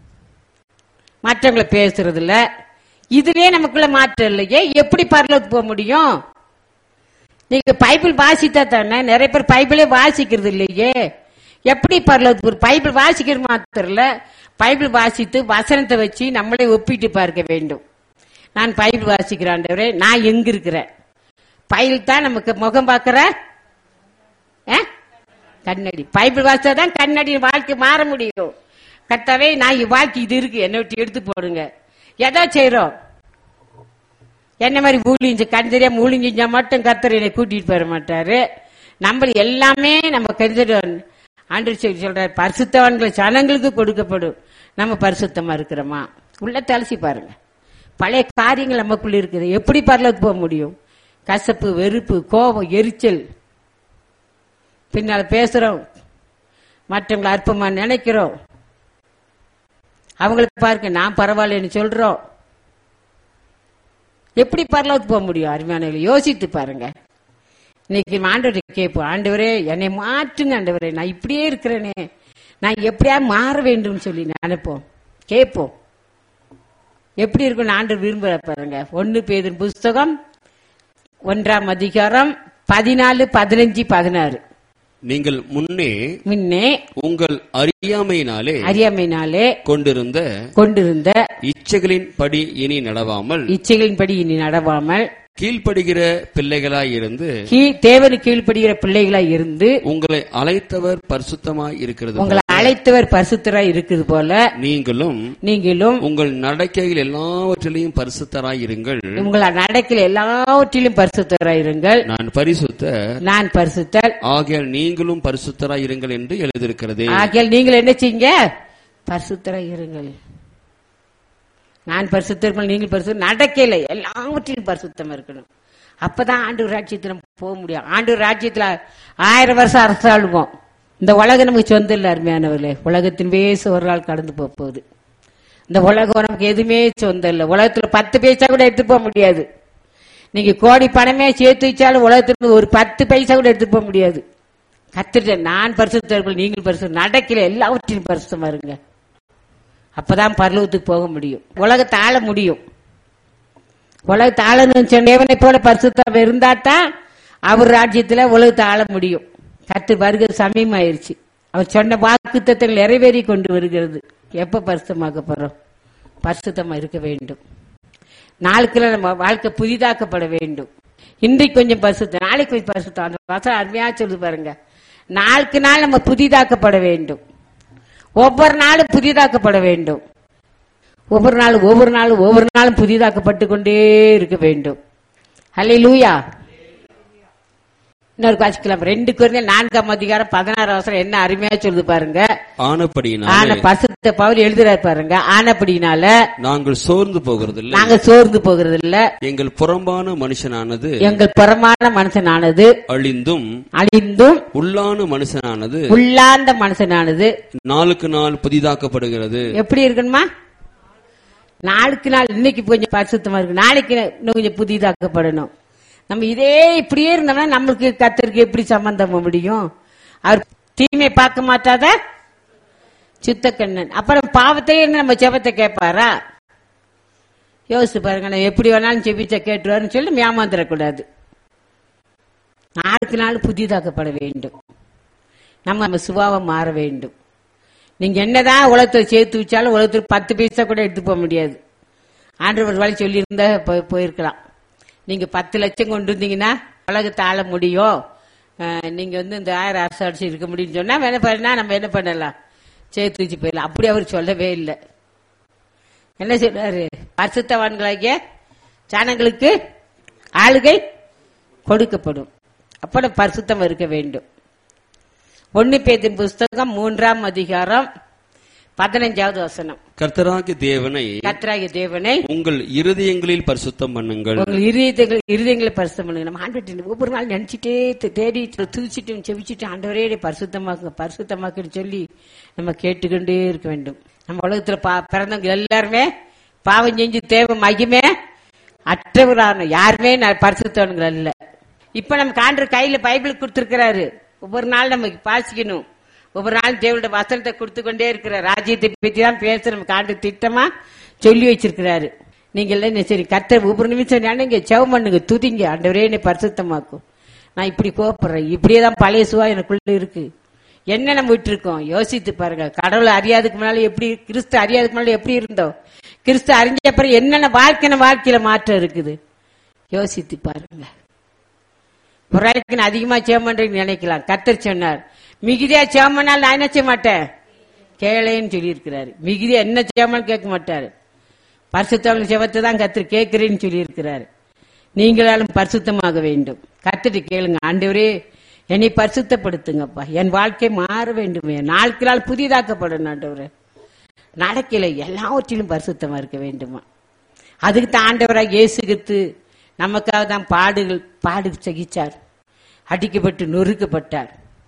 மற்றவங்களை பேசுறதுல இதுலயே நமக்குள்ள மாற்றம் இல்லையே எப்படி பரலோகத்துக்கு போக முடியும் நீங்க பைபிள் வாசித்தா தானே நிறைய பேர் பைபிளே வாசிக்கிறது இல்லையே எப்படி பரலோகத்துக்கு ஒரு பைபிள் வாசிக்கிற மாத்திரம் இல்ல பைபிள் வாசித்து வசனத்தை வச்சு நம்மளே ஒப்பிட்டு பார்க்க வேண்டும் நான் பைபிள் வாசிக்கிறாண்டவரே நான் எங்க இருக்கிறேன் பைபிள் தான் நமக்கு முகம் பார்க்கிற ஆ? கண்ணாடி பைபிள் வாசித்தா தான் கண்ணாடி வாழ்க்கை மாற முடியும் கர்த்தாவே நான் என் வாழ்க்கை இது இருக்கு என்னை விட்டு எடுத்து போடுங்க எதா செய்றோம் என்ன மாதிரி ஊழிஞ்சு கண் தெரியாம ஊழிஞ்சா மட்டும் கர்த்தர் என்னை கூட்டிட்டு போற மாட்டாரு நம்ம எல்லாமே நம்ம கருதிடும் ஆண்டு சொல்றாரு பரிசுத்தவான்கள் ஜனங்களுக்கு கொடுக்கப்படும் நம்ம பரிசுத்தமா இருக்கிறோமா உள்ள தலசி பாருங்க பழைய காரியங்கள் நமக்குள்ள இருக்குது எப்படி பரலோகத்துக்கு போக முடியும் கசப்பு வெறுப்பு கோபம் எரிச்சல் பின்னால பேசுறோம் மற்றவங்களை அற்பமா நினைக்கிறோம் அவங்களுக்கு பாருங்க நான் பரவாயில்லன்னு சொல்றோம் எப்படி பரலோகத்துக்கு போக முடியும் அருமையானவர்களை யோசித்து பாருங்க இன்னைக்கு ஆண்டவரை கேட்போம் ஆண்டவரே என்னை மாற்றுங்க ஆண்டவரே நான் இப்படியே இருக்கிறேனே நான் எப்படியா மாற வேண்டும் சொல்லி நினைப்போம் கேட்போம் எப்படி இருக்கும் ஆண்டவர் விரும்புற பாருங்க ஒன்னு பேதின் புஸ்தகம் ஒன்றாம் அதிகாரம் பதினாலு பதினஞ்சு பதினாறு நீங்கள் முன்னே முன்னே உங்கள் அறியாமையினாலே அறியாமையினாலே கொண்டிருந்த கொண்டிருந்த இச்சைகளின் படி இனி நடவாமல் இச்சைகளின்படி இனி நடவாமல் கீழ்ப்படுகிற பிள்ளைகளாய் இருந்து கீழ் தேவனு கீழ்ப்படுகிற பிள்ளைகளாய் இருந்து உங்களை அழைத்தவர் பரிசுத்தமாய் இருக்கிறது உங்களை அழைத்தவர் பரிசுத்தராய் இருக்குது போல நீங்களும் நீங்களும் உங்கள் நடக்கையில் எல்லாவற்றிலையும் பரிசுத்தராய் இருங்கள் உங்களை நடக்கல எல்லாவற்றிலும் பரிசுத்தராய் இருங்கள் நான் பரிசுத்த நான் பரிசுத்தல் ஆகையால் நீங்களும் பரிசுத்தராய் இருங்கள் என்று எழுதியிருக்கிறது ஆகையால் நீங்கள் என்ன செய்யுங்க பரிசுத்தராய் இருங்கள் நான் பரிசுத்தர்கள் நீங்கள் பரிசு நடக்கல எல்லாவற்றிலும் பரிசுத்தம் இருக்கணும் அப்பதான் ஆண்டு ராஜ்யத்துல நம்ம போக முடியும் ஆண்டு ராஜ்யத்துல ஆயிரம் வருஷம் அரசாளுவோம் இந்த உலகம் நமக்கு சொந்தம் இல்லை அருமையானவர்களே உலகத்தின் வேசு ஒரு நாள் கடந்து போக போகுது இந்த உலகம் நமக்கு எதுவுமே சொந்தம் இல்லை உலகத்துல பத்து பைசா கூட எடுத்து போக முடியாது நீங்க கோடி பணமே சேர்த்து வச்சாலும் உலகத்துல ஒரு பத்து பைசா கூட எடுத்து போக முடியாது கத்துட்டு நான் பரிசுத்தர்கள் நீங்கள் பரிசு நடக்கல எல்லாவற்றையும் பரிசுத்தமா இருங்க அப்பதான் பரலோகத்துக்கு போக முடியும் உலகத்தை ஆள முடியும் உலகத்தை ஆளணும்னு சொன்ன தேவனை போல பரிசுத்தம் இருந்தா தான் அவர் ராஜ்யத்துல உலகத்தை ஆள முடியும் கத்து வருகிற சமயமாயிருச்சு அவர் சொன்ன வாக்குத்தத்தில் நிறைவேறி கொண்டு வருகிறது எப்ப பரிசுத்தமாக்க போறோம் பரிசுத்தமா இருக்க வேண்டும் நாளுக்குள்ள நம்ம வாழ்க்கை புதிதாக்கப்பட வேண்டும் இன்றைக்கு கொஞ்சம் பரிசுத்தம் நாளைக்கு கொஞ்சம் பரிசுத்தம் அந்த வசனம் அருமையா சொல்லு பாருங்க நாளுக்கு நாள் நம்ம புதிதாக்கப்பட வேண்டும் ஒவ்வொரு நாளும் புதிதாக்கப்பட வேண்டும் ஒவ்வொரு நாளும் ஒவ்வொரு நாளும் ஒவ்வொரு நாளும் புதிதாக்கப்பட்டு கொண்டே இருக்க வேண்டும் ஹலே லூயா இன்னொரு வாசிக்கலாம் ரெண்டு குறைந்த நான்காம் அதிகாரம் பதினாறு அவசரம் என்ன அருமையா சொல்லுது பாருங்க ஆன ஆனப்படியினாலே பசுத்த பவுல் எழுதுறாரு பாருங்க ஆனப்படினால நாங்கள் சோர்ந்து போகிறதில்லை நாங்க சோர்ந்து போகிறது இல்ல எங்கள் புறம்பான மனுஷனானது எங்கள் புறமான மனுஷனானது அழிந்தும் அழிந்தும் உள்ளான மனுஷனானது உள்ளாந்த மனுஷனானது நாளுக்கு நாள் புதிதாக்கப்படுகிறது எப்படி இருக்கணுமா நாளுக்கு நாள் இன்னைக்கு கொஞ்சம் பரிசுத்தமா இருக்கு நாளைக்கு இன்னும் கொஞ்சம் புதிதாக்கப்படணும் நம்ம இதே இப்படியே இருந்தோம்னா நம்மளுக்கு கத்தருக்கு எப்படி சம்பந்தம் முடியும் அவர் தீமை பார்க்க மாட்டாத சுத்த கண்ணன் அப்புறம் பாவத்தையே இருந்து நம்ம ஜெபத்தை கேட்பாரா யோசிச்சு பாருங்க நான் எப்படி வேணாலும் செபிச்ச கேட்டுருவாருன்னு சொல்லி ஏமாந்துடக்கூடாது நாளுக்கு நாள் புதிதாக்கப்பட வேண்டும் நம்ம நம்ம சுபாவம் மாற வேண்டும் நீங்க என்னதான் உலகத்துல சேர்த்து வச்சாலும் உலகத்துல பத்து பைசா கூட எடுத்து போக முடியாது ஆண்டவர் வழி சொல்லியிருந்தா போய்- போயிருக்கலாம் நீங்க பத்து லட்சம் கொண்டு வந்தீங்கன்னா உலகத்தை ஆள முடியும் அஹ், நீங்க வந்து இந்த ஆயிரம் அரசு அடிச்சு இருக்க முடியும்னு சொன்னா என்ன பண்ணா நம்ம என்ன பண்ணலாம் சேர்த்து வச்சு போயிடலாம் அப்படி அவர் சொல்லவே இல்லை என்ன சொல்றாரு பரிசுத்தவான்களாகிய ஜனங்களுக்கு ஆளுகை கொடுக்கப்படும் அப்ப பரிசுத்தம் இருக்க வேண்டும் ஒன்னு பேதின் புஸ்தகம் மூன்றாம் அதிகாரம் பதினஞ்சாவது வசனம் கர்த்தராகிய தேவனை கத்ராகிய தேவனை உங்கள் இருதயங்களில் பரிசுத்தம் பண்ணுங்கள் உங்கள் இருதயங்கள் இருதயங்களை பரிசுத்தம் பண்ணுங்க நம்ம ஆண்டு ஒவ்வொரு நாள் நினைச்சிட்டே து- தேடி துதிச்சிட்டு செவிச்சிட்டு ஆண்டவரே என்னை பரிசுத்தமாக்குங்க பரிசுத்தமாக்குன்னு சொல்லி நம்ம கேட்டுக்கொண்டே இருக்க வேண்டும் நம்ம உலகத்துல பா- பிறந்தவங்க எல்லாருமே பாவம் செஞ்சு தேவை மகிமே அற்றவரான யாருமே நான் பரிசுத்தவனுங்கள் அல்ல இப்ப நம்ம காண்ற கையில பைபிள் கொடுத்திருக்கிறாரு ஒவ்வொரு நாள் நம்ம வாசிக்கணும் ஒவ்வொரு நாள் தேவனுடைய வசனத்தை கொடுத்து கொண்டே இருக்கிற ராஜ்யத்தை பத்தி தான் பேச நம்ம காண்டு திட்டமா சொல்லி வச்சிருக்கிறாரு நீங்க எல்லாம் என்ன சரி கத்தர் ஒவ்வொரு நிமிஷம் நீங்க செவம் பண்ணுங்க துதிங்க ஆண்டவரே என்னை பரிசுத்தமாக்கும் நான் இப்படி கோபப்படுறேன் இப்படியே தான் பழைய சுவா எனக்குள்ள இருக்கு என்ன நம்ம விட்டு இருக்கோம் யோசித்து பாருங்க கடவுளை அறியாதுக்கு முன்னால எப்படி கிறிஸ்து அறியாதுக்கு முன்னால எப்படி இருந்தோம் கிறிஸ்து அறிஞ்ச அப்புறம் என்னென்ன வாழ்க்கைன வாழ்க்கையில மாற்றம் இருக்குது யோசித்து பாருங்க ஒரு நாளைக்கு நான் அதிகமா சேமன்றீங்க நினைக்கலாம் கத்தர் சொன்னார் மிகுதியா சேமனால் நான் என்ன செய்ய மாட்டேன் கேளேன்னு சொல்லியிருக்கிறாரு மிகுதியா என்ன சேமன் கேட்க மாட்டாரு பரிசுத்தவங்க செவத்தை தான் கத்தர் கேட்கிறேன்னு சொல்லியிருக்கிறாரு நீங்களாலும் பரிசுத்தமாக வேண்டும் கத்துட்டு கேளுங்க ஆண்டவரே என்னை பரிசுத்தப்படுத்துங்கப்பா என் வாழ்க்கை மாற வேண்டுமே நாளுக்கு நாள் புதிதாக்கப்படணும் ஆண்டவரே நடக்கல எல்லாவற்றிலும் பரிசுத்தமா இருக்க வேண்டுமா அதுக்கு தான் ஆண்டவராக இயேசுகித்து நமக்காக தான் பாடுகள் பாடு சகிச்சார் அடிக்கப்பட்டு நொறுக்கப்பட்டார்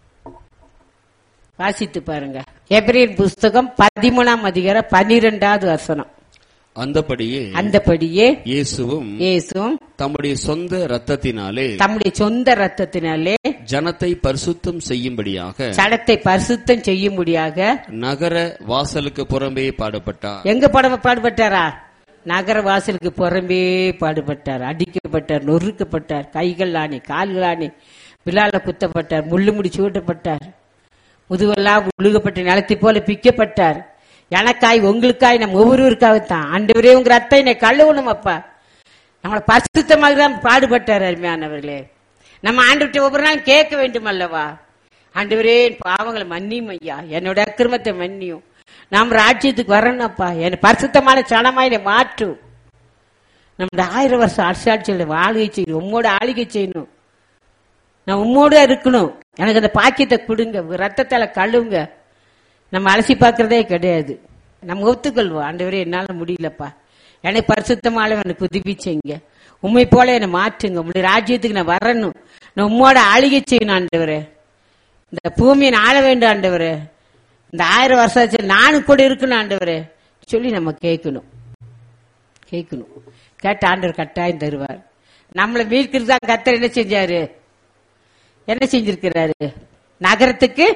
வாசித்து பாருங்க எபிரேன் புஸ்தகம் பதிமூணாம் அதிகாரம் பன்னிரெண்டாவது வசனம் அந்தபடியே அந்தபடியே இயேசுவும் இயேசுவும் தம்முடைய சொந்த ரத்தத்தினாலே தம்முடைய சொந்த ரத்தத்தினாலே ஜனத்தை பரிசுத்தம் செய்யும்படியாக சடத்தை பரிசுத்தம் செய்யும்படியாக நகர வாசலுக்கு புறம்பே பாடப்பட்டார் எங்க படம் பாடுபட்டாரா நகர வாசலுக்கு புறம்பே பாடுபட்டார் அடிக்கப்பட்டார் நொறுக்கப்பட்டார் கைகள் ஆணி கால்கள் ஆணி விழால குத்தப்பட்டார் முள்ளு முடி சூட்டப்பட்டார் முதுவெல்லாம் உழுகப்பட்ட நிலத்தை போல பிக்கப்பட்டார் எனக்காய் உங்களுக்காய் நம் ஒவ்வொருவருக்காகத்தான் ஆண்டவரே உங்க ரத்தம் என்னை கழுவணும் அப்பா நம்மளை பரிசுத்தமாக தான் பாடுபட்டார் அருமையானவர்களே நம்ம ஆண்டு ஒவ்வொரு நாளும் கேட்க வேண்டும் அல்லவா ஆண்டவரே என் பாவங்களை மன்னியும் ஐயா என்னோட அக்கிரமத்தை மன்னியும் நாம் ராஜ்யத்துக்கு வரணும்ப்பா என் பரிசுத்தமான சனமாய் என்னை மாற்றும் நம்மளோட ஆயிரம் வருஷம் அரசாட்சியில் ஆளுகை செய்யணும் உம்மோட ஆளுகை செய்யணும் நான் உம்மோட இருக்கணும் எனக்கு அந்த பாக்கியத்தை கொடுங்க உங்க ரத்தத்தால கழுவுங்க நம்ம அலசி பார்க்கறதே கிடையாது நம்ம ஒத்துக்கொள்வோம் ஆண்டவரே என்னால முடியலப்பா என்னை பரிசுத்தமால எனக்கு புதுப்பிச்சீங்க உண்மை போல என்னை மாற்றுங்க உங்களுடைய ராஜ்யத்துக்கு நான் வரணும் நான் உம்மோட ஆளுகை செய்யணும் ஆண்டவரே இந்த பூமியை ஆள வேண்டும் ஆண்டவரே இந்த ஆயிரம் வருஷம் நானும் கூட இருக்கணும் ஆண்டவரே சொல்லி நம்ம கேட்கணும் கேட்கணும் கேட்ட ஆண்டவர் கட்டாயம் தருவார் நம்மளை மீட்கிறது தான் கத்தர் என்ன செஞ்சாரு என்ன செஞ்சிருக்கிறாரு நகரத்துக்கு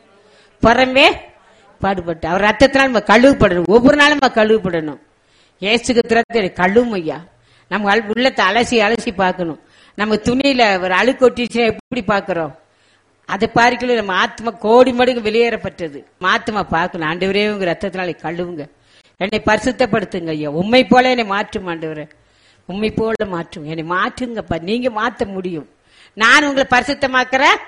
புறமே பாடுபட்டு அவர் ரத்தத்தினால் நம்ம கழுவுப்படணும் ஒவ்வொரு நாளும் நம்ம கழுவுப்படணும் ஏசுக்கு திறத்தை கழுவும் ஐயா நம்ம அல்- உள்ளத்தை அலசி அலசி பார்க்கணும் நம்ம துணியில ஒரு அழுக்கு ஒட்டிச்சுன்னா எப்படி பார்க்கிறோம் அதை பார்க்கல நம்ம ஆத்மா கோடி மடங்கு வெளியேறப்பட்டது நம்ம ஆத்மா பார்க்கணும் ஆண்டவரே உங்க ரத்தத்தினால கழுவுங்க என்னை பரிசுத்தப்படுத்துங்க ஐயா உண்மை போல என்னை மாற்றும் ஆண்டவரே உண்மை போல மாற்றும் என்னை மாற்றுங்கப்பா நீங்க மாத்த முடியும் நான் உங்களை பரிசுத்தமாக்குறேன்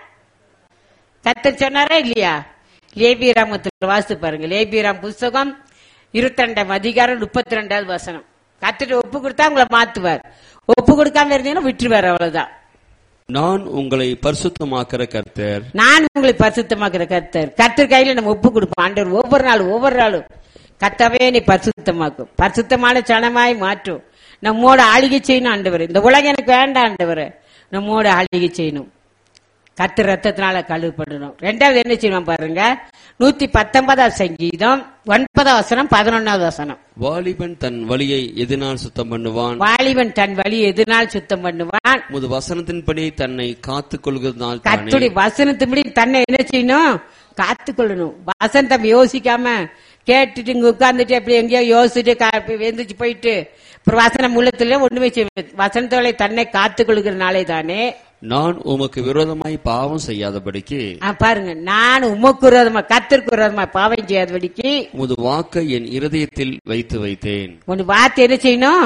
கத்தர் சொன்னாரா இல்லையா லேபிராமத்துல வாசித்து பாருங்க லேபிராம் புஸ்தகம் இருபத்தி ரெண்டாம் அதிகாரம் முப்பத்தி ரெண்டாவது வசனம் கத்துட்டு ஒப்பு கொடுத்தா உங்களை மாத்துவார் ஒப்பு கொடுக்காம இருந்தீங்கன்னா விட்டுருவார் அவ்வளவுதான் நான் உங்களை பரிசுத்தமாக்கிற கர்த்தர் நான் உங்களை பரிசுத்தமாக்குற கர்த்தர் கர்த்தர் கையில நம்ம ஒப்பு கொடுப்போம் ஆண்டவர் ஒவ்வொரு நாளும் ஒவ்வொரு நாளும் கர்த்தாவே நீ பரிசுத்தமாக்கும் பரிசுத்தமான சனமாய் மாற்றும் நம்மோட ஆளுகை செய்யணும் ஆண்டவர் இந்த உலகம் எனக்கு வேண்டாம் ஆண்டவர் நம்மோட ஆளுகை செய்யணும் கத்து ரத்தத்தினால கழுவுப்படணும் ரெண்டாவது என்ன செய்யணும் பாருங்க நூத்தி பத்தொன்பதாவது சங்கீதம் ஒன்பதாம் வசனம் பதினொன்னாவது வசனம் வாலிபன் தன் வழியை எதினால் சுத்தம் பண்ணுவான் வாலிபன் தன் வழி எதுநாள் சுத்தம் பண்ணுவான் முது வசனத்தின்படி தன்னை காத்துக் கொள்கிறதுனால் தானே கத்துடைய வசனத்தின்படி தன்னை என்ன செய்யணும் காத்துக்கொள்ளணும் வசனத்தை யோசிக்காம கேட்டுட்டு இங்க உட்கார்ந்துட்டு அப்படி எங்கேயோ யோசிச்சுட்டு கா- எந்திரிச்சு போயிட்டு அப்புறம் வசனம் உள்ளத்துல ஒண்ணுமே செய்ய வசனத்தோலை தன்னை காத்துக் கொள்கிற நாளே தானே நான் உமக்கு விரோதமாய் பாவம் செய்யாதபடிக்கு ஆ, பாருங்க நான் உமக்கு விரோதமா கத்திற்கு விரோதமா பாவம் செய்யாதபடிக்கு உமது வாக்கை என் இருதயத்தில் வைத்து வைத்தேன் ஒன்னு வார்த்தை என்ன செய்யணும்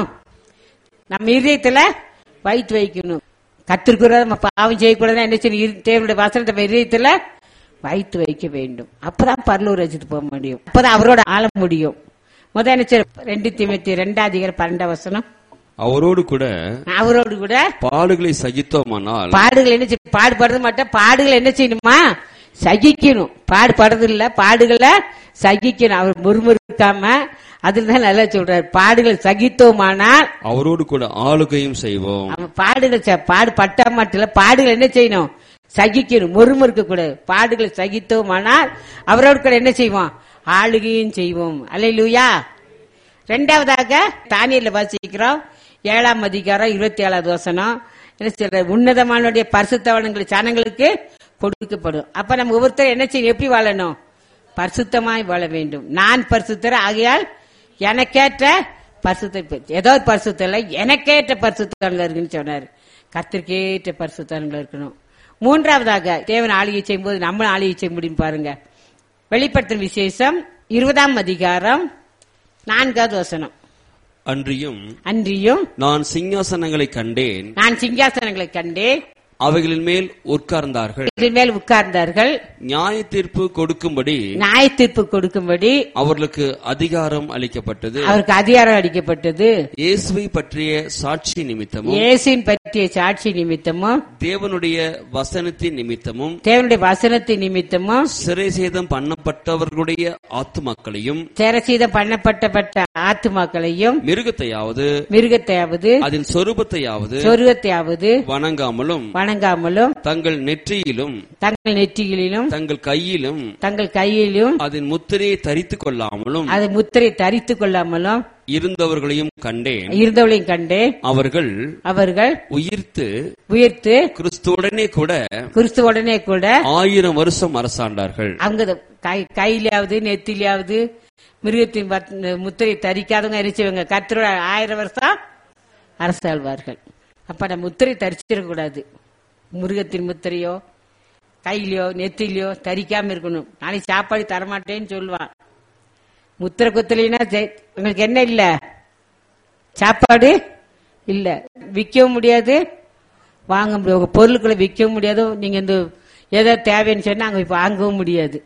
நம்ம இதயத்துல வைத்து வைக்கணும் கத்திற்கு விரோதமா பாவம் செய்யக்கூடாதுன்னா என்ன செய்யணும் இரு- தேவனுடைய வசனத்தை நம்ம இதயத்துல வைத்து வைக்க வேண்டும் அப்பதான் பரலூர் வச்சுட்டு போக முடியும் அப்பதான் அவரோட ஆள முடியும் முதல் என்ன செய்ய ரெண்டு திமுத்தி ரெண்டாம் அதிகாரம் பன்னெண்டாம் வசனம் அவரோடு கூட அவரோடு கூட பாடுகளை சகித்தோமானால் பாடுகள் என்ன செய்ய பாடுபடுறது மட்டும் பாடுகள் என்ன செய்யணுமா சகிக்கணும் பாடுபடுறது இல்ல பாடுகளை சகிக்கணும் அவர் முறுமுறுக்காம அதுல தான் நல்லா சொல்றாரு பாடுகள் சகித்தோமானால் அவரோடு கூட ஆளுகையும் செய்வோம் அவன் பாடுகள் ச- பாடுபட்டா மட்டும் இல்ல பாடுகள் என்ன செய்யணும் சகிக்கணும் முறுமுறுக்க கூடாது பாடுகளை சகித்தோமானால் அவரோடு கூட என்ன செய்வோம் ஆளுகையும் செய்வோம் அல்லையா ரெண்டாவதாக தானியல்ல வாசிக்கிறோம் ஏழாம் அதிகாரம் இருபத்தி ஏழாவது வசனம் என்ன சொல்ற உன்னதமானுடைய பரிசுத்தவனங்கள் ஜனங்களுக்கு கொடுக்கப்படும் அப்ப நம்ம ஒவ்வொருத்தரும் என்ன செய்யணும் எப்படி வாழணும் பரிசுத்தமாய் வாழ வேண்டும் நான் பரிசுத்தர் ஆகையால் எனக்கேற்ற பரிசுத்த ஏதோ ஒரு பரிசுத்தம் இல்லை எனக்கேற்ற பரிசுத்தவன்கள் இருக்குன்னு சொன்னாரு கத்திற்கேற்ற பரிசுத்தவன்கள் இருக்கணும் மூன்றாவதாக தேவன் ஆளுகை செய்யும்போது நம்ம ஆளுகை செய்ய முடியும் பாருங்க வெளிப்படுத்தும் விசேஷம் இருபதாம் அதிகாரம் நான்காவது வசனம் அன்றியும் அன்றியும் நான் சிங்காசனங்களை கண்டேன் நான் சிங்காசனங்களை கண்டேன் அவைகளின் மேல் உட்கார்ந்தார்கள் இதில் மேல் உட்கார்ந்தார்கள் நியாய தீர்ப்பு கொடுக்கும்படி நியாய தீர்ப்பு கொடுக்கும்படி அவர்களுக்கு அதிகாரம் அளிக்கப்பட்டது அவருக்கு அதிகாரம் அளிக்கப்பட்டது இயேசுவை பற்றிய சாட்சி நிமித்தமும் இயேசுவின் பற்றிய சாட்சி நிமித்தமும் தேவனுடைய வசனத்தின் நிமித்தமும் தேவனுடைய வசனத்தின் நிமித்தமும் சிறை சேதம் பண்ணப்பட்டவர்களுடைய ஆத்துமாக்களையும் சேரசீதம் பண்ணப்பட்டப்பட்ட ஆத்துமாக்களையும் மிருகத்தையாவது மிருகத்தையாவது அதன் சொரூபத்தையாவது சொருவத்தையாவது வணங்காமலும் வணங்காமலும் தங்கள் நெற்றியிலும் தங்கள் நெற்றிகளிலும் தங்கள் கையிலும் தங்கள் கையிலும் அதன் முத்திரையை தரித்துக் கொள்ளாமலும் அது முத்திரை தரித்துக் கொள்ளாமலும் இருந்தவர்களையும் கண்டேன் இருந்தவளையும் கண்டு அவர்கள் அவர்கள் உயிர்த்து உயிர்த்து கிறிஸ்துவுடனே கூட கிறிஸ்துவுடனே கூட ஆயிரம் வருஷம் அரசாண்டார்கள் அவங்க கை கையிலாவது நெத்திலாவது மிருகத்தின் வத்- முத்திரை தரிக்காதவங்க எரிச்சவங்க கத்தரோட ஆயிரம் வருஷம் அரசாழ்வார்கள் அப்ப நம்ம முத்திரை தரிச்சிடக் கூடாது மிருகத்தின் முத்திரையோ கையிலயோ நெத்திலையோ தரிக்காம இருக்கணும் நாளைக்கு சாப்பாடு தரமாட்டேன்னு சொல்லுவான் முத்திரை குத்தலைன்னா ஜெ- உங்களுக்கு என்ன இல்ல சாப்பாடு இல்ல விற்கவும் முடியாது வாங்க முடியாது உங்க பொருட்களை விற்கவும் முடியாது நீங்க இந்த ஏதோ தேவைன்னு சொன்னா அங்க போய் வாங்கவும் முடியாது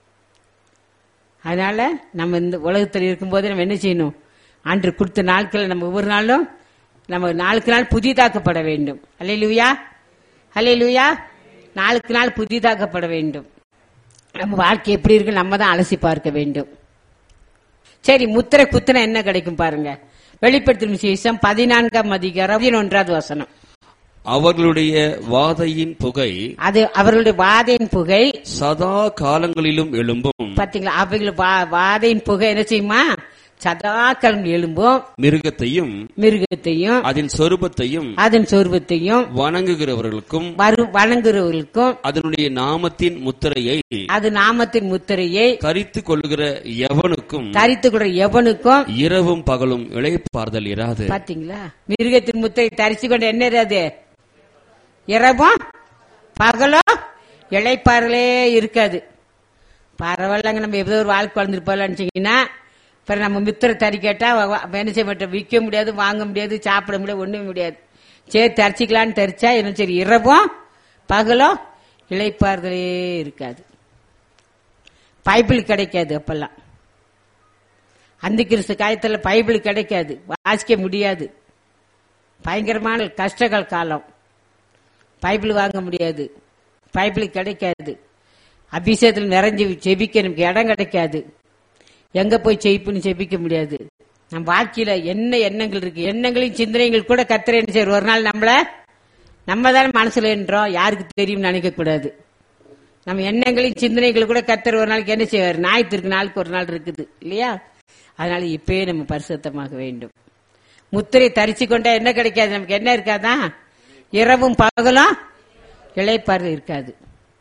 அதனால நம்ம இந்த உலகத்தில் இருக்கும்போது நம்ம என்ன செய்யணும் அன்று கொடுத்த நாட்கள் நம்ம ஒவ்வொரு நாளும் நம்ம நாளுக்கு நாள் புதிதாக்கப்பட வேண்டும் அல்லையிலுயா அல்லையிலுயா நாளுக்கு நாள் புதிதாக்கப்பட வேண்டும் நம்ம வாழ்க்கை எப்படி இருக்கு நம்ம தான் அலசி பார்க்க வேண்டும் சரி முத்திரை குத்துனா என்ன கிடைக்கும் பாருங்க வெளிப்படுத்தும் விசேஷம் பதினான்காம் அதிகாரம் பதினொன்றாவது வசனம் அவர்களுடைய வாதையின் புகை அது அவர்களுடைய வாதையின் புகை சதா காலங்களிலும் எழும்பும் பாத்தீங்களா அவைகள் வா- வாதையின் புகை என்ன செய்யுமா சதாக்களம் எழும்பும் மிருகத்தையும் மிருகத்தையும் அதன் சொரூபத்தையும் அதன் சொருபத்தையும் வணங்குகிறவர்களுக்கும் வரு வணங்குறவர்களுக்கும் அதனுடைய நாமத்தின் முத்திரையை அது நாமத்தின் முத்திரையை தரித்துக் கொள்ளுகிற எவனுக்கும் தரித்து கொள்ற எவனுக்கும் இரவும் பகலும் இளைப்பாறுதல் இராது பாத்தீங்களா மிருகத்தின் முத்திரை தரிச்சு கொண்டு என்ன இராது இரவும் பகலும் இழைப்பார்களே இருக்காது பரவாயில்லங்க நம்ம ஏதோ ஒரு வாழ்க்கை வளர்ந்துருப்போம்னு நினைச்சீங்கன்னா அப்புறம் நம்ம மித்திர தறி கேட்டா வ- வ- என்ன செய்ய மாட்டோம் விற்க முடியாது வாங்க முடியாது சாப்பிட முடியாது ஒண்ணுமே முடியாது சரி தரிச்சிக்கலான்னு தரிச்சா என்ன சரி இரவும் பகலும் இழைப்பார்களே இருக்காது பைபிள் கிடைக்காது அப்பெல்லாம் அந்த கிறிஸ்து காலத்துல பைபிள் கிடைக்காது வாசிக்க முடியாது பயங்கரமான கஷ்டங்கள் காலம் பைபிள் வாங்க முடியாது பைபிள் கிடைக்காது அபிஷேகத்தில் நிறைஞ்சு செபிக்க நமக்கு இடம் கிடைக்காது எங்க போய் செய்ப்புன்னு செபிக்க முடியாது நம்ம வாழ்க்கையில என்ன எண்ணங்கள் இருக்கு எண்ணங்களையும் சிந்தனைகள் கூட கத்திர என்ன செய்வார் ஒரு நாள் நம்மள நம்ம தானே மனசுல என்றோம் யாருக்கு தெரியும் நினைக்க கூடாது நம்ம எண்ணங்களையும் சிந்தனைகள் கூட கத்தர் ஒரு நாளைக்கு என்ன செய்வார் ஞாயிற்றுக்கு நாளுக்கு ஒரு நாள் இருக்குது இல்லையா அதனால இப்பயே நம்ம பரிசுத்தமாக வேண்டும் முத்திரை தரிச்சு கொண்டா என்ன கிடைக்காது நமக்கு என்ன இருக்காதா இரவும் பகலும் இளைப்பாறு இருக்காது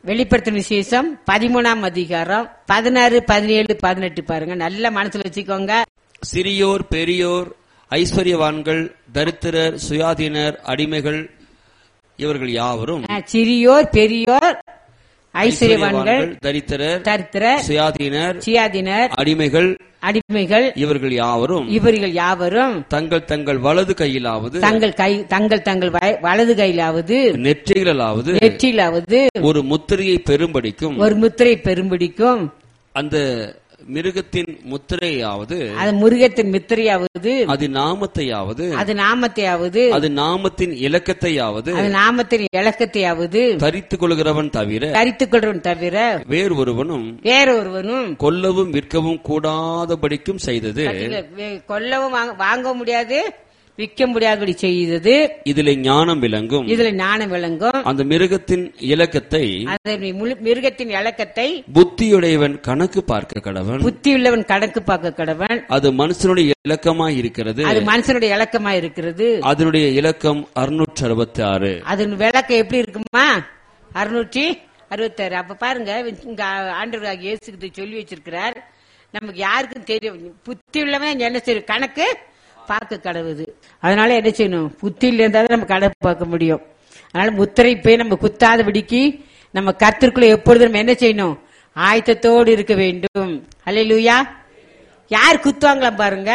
வெளிப்படுத்தின விசேஷம் பதிமூணாம் அதிகாரம் பதினாறு பதினேழு பதினெட்டு பாருங்க நல்ல மனசுல வச்சுக்கோங்க சிறியோர் பெரியோர் ஐஸ்வர்யவான்கள் தரித்திரர் சுயாதீனர் அடிமைகள் இவர்கள் யாவரும் அஹ், சிறியோர் பெரியோர் ஐஸ்வர்யவான்கள் தரித்திரர் தரித்திர சுயாதீனர் சியாதினர் அடிமைகள் அடிமைகள் இவர்கள் யாவரும் இவர்கள் யாவரும் தங்கள் தங்கள் வலது கையிலாவது தங்கள் கை தங்கள் தங்கள் வய- வலது கையிலாவது நெற்றிகளாவது நெற்றிலாவது ஒரு முத்திரையை பெரும்படிக்கும் ஒரு முத்திரை பெரும்பிடிக்கும் அந்த மிருகத்தின் முத்திரையாவது அது முருகத்தின் முத்திரையாவது அது நாமத்தையாவது அது நாமத்தையாவது அது நாமத்தின் இலக்கத்தையாவது அது நாமத்தின் இலக்கத்தையாவது தரித்துக் கொள்கிறவன் தவிர தரித்துக் கொள்றவன் தவிர வேறு ஒருவனும் வேற ஒருவனும் கொல்லவும் விற்கவும் கூடாதபடிக்கும் செய்தது பாத்தீங்களா, வே- கொல்லவும் வாங்க- வாங்க முடியாது விற்க முடியாதபடி செய்தது இதிலே ஞானம் விளங்கும் இதுல ஞானம் விளங்கும் அந்த மிருகத்தின் இலக்கத்தை அந்த முழு- மிருகத்தின் இலக்கத்தை புத்தியுடையவன் கணக்கு பார்க்க கடவன் புத்தி உள்ளவன் கணக்கு பார்க்க கடவன் அது மனுஷனுடைய இலக்கமாய் இருக்கிறது அது மனுஷனுடைய இலக்கமா இருக்கிறது அதனுடைய இலக்கம் அறுநூற்று அறுபத்தி ஆறு அதன் விளக்கம் எப்படி இருக்குமா அறுநூற்றி அறுபத்தாறு அப்ப பாருங்க இங்க ஆண்டவராக இயேசுகிட்ட சொல்லி வச்சிருக்கிறார் நமக்கு யாருக்கும் தெரியும் புத்தி உள்ளவன் என்ன செய்யும் கணக்கு பார்க்க கடவுது அதனால என்ன செய்யணும் புத்தியில இருந்தா தான் நம்ம கணக்கு பார்க்க முடியும் அதனால முத்திரை போய் நம்ம குத்தாதபடிக்கு நம்ம கத்திற்குள்ள எப்பொழுதும் நம்ம என்ன செய்யணும் ஆயத்தத்தோடு இருக்க வேண்டும் அல்லேலூயா யார் குத்துவாங்களா பாருங்க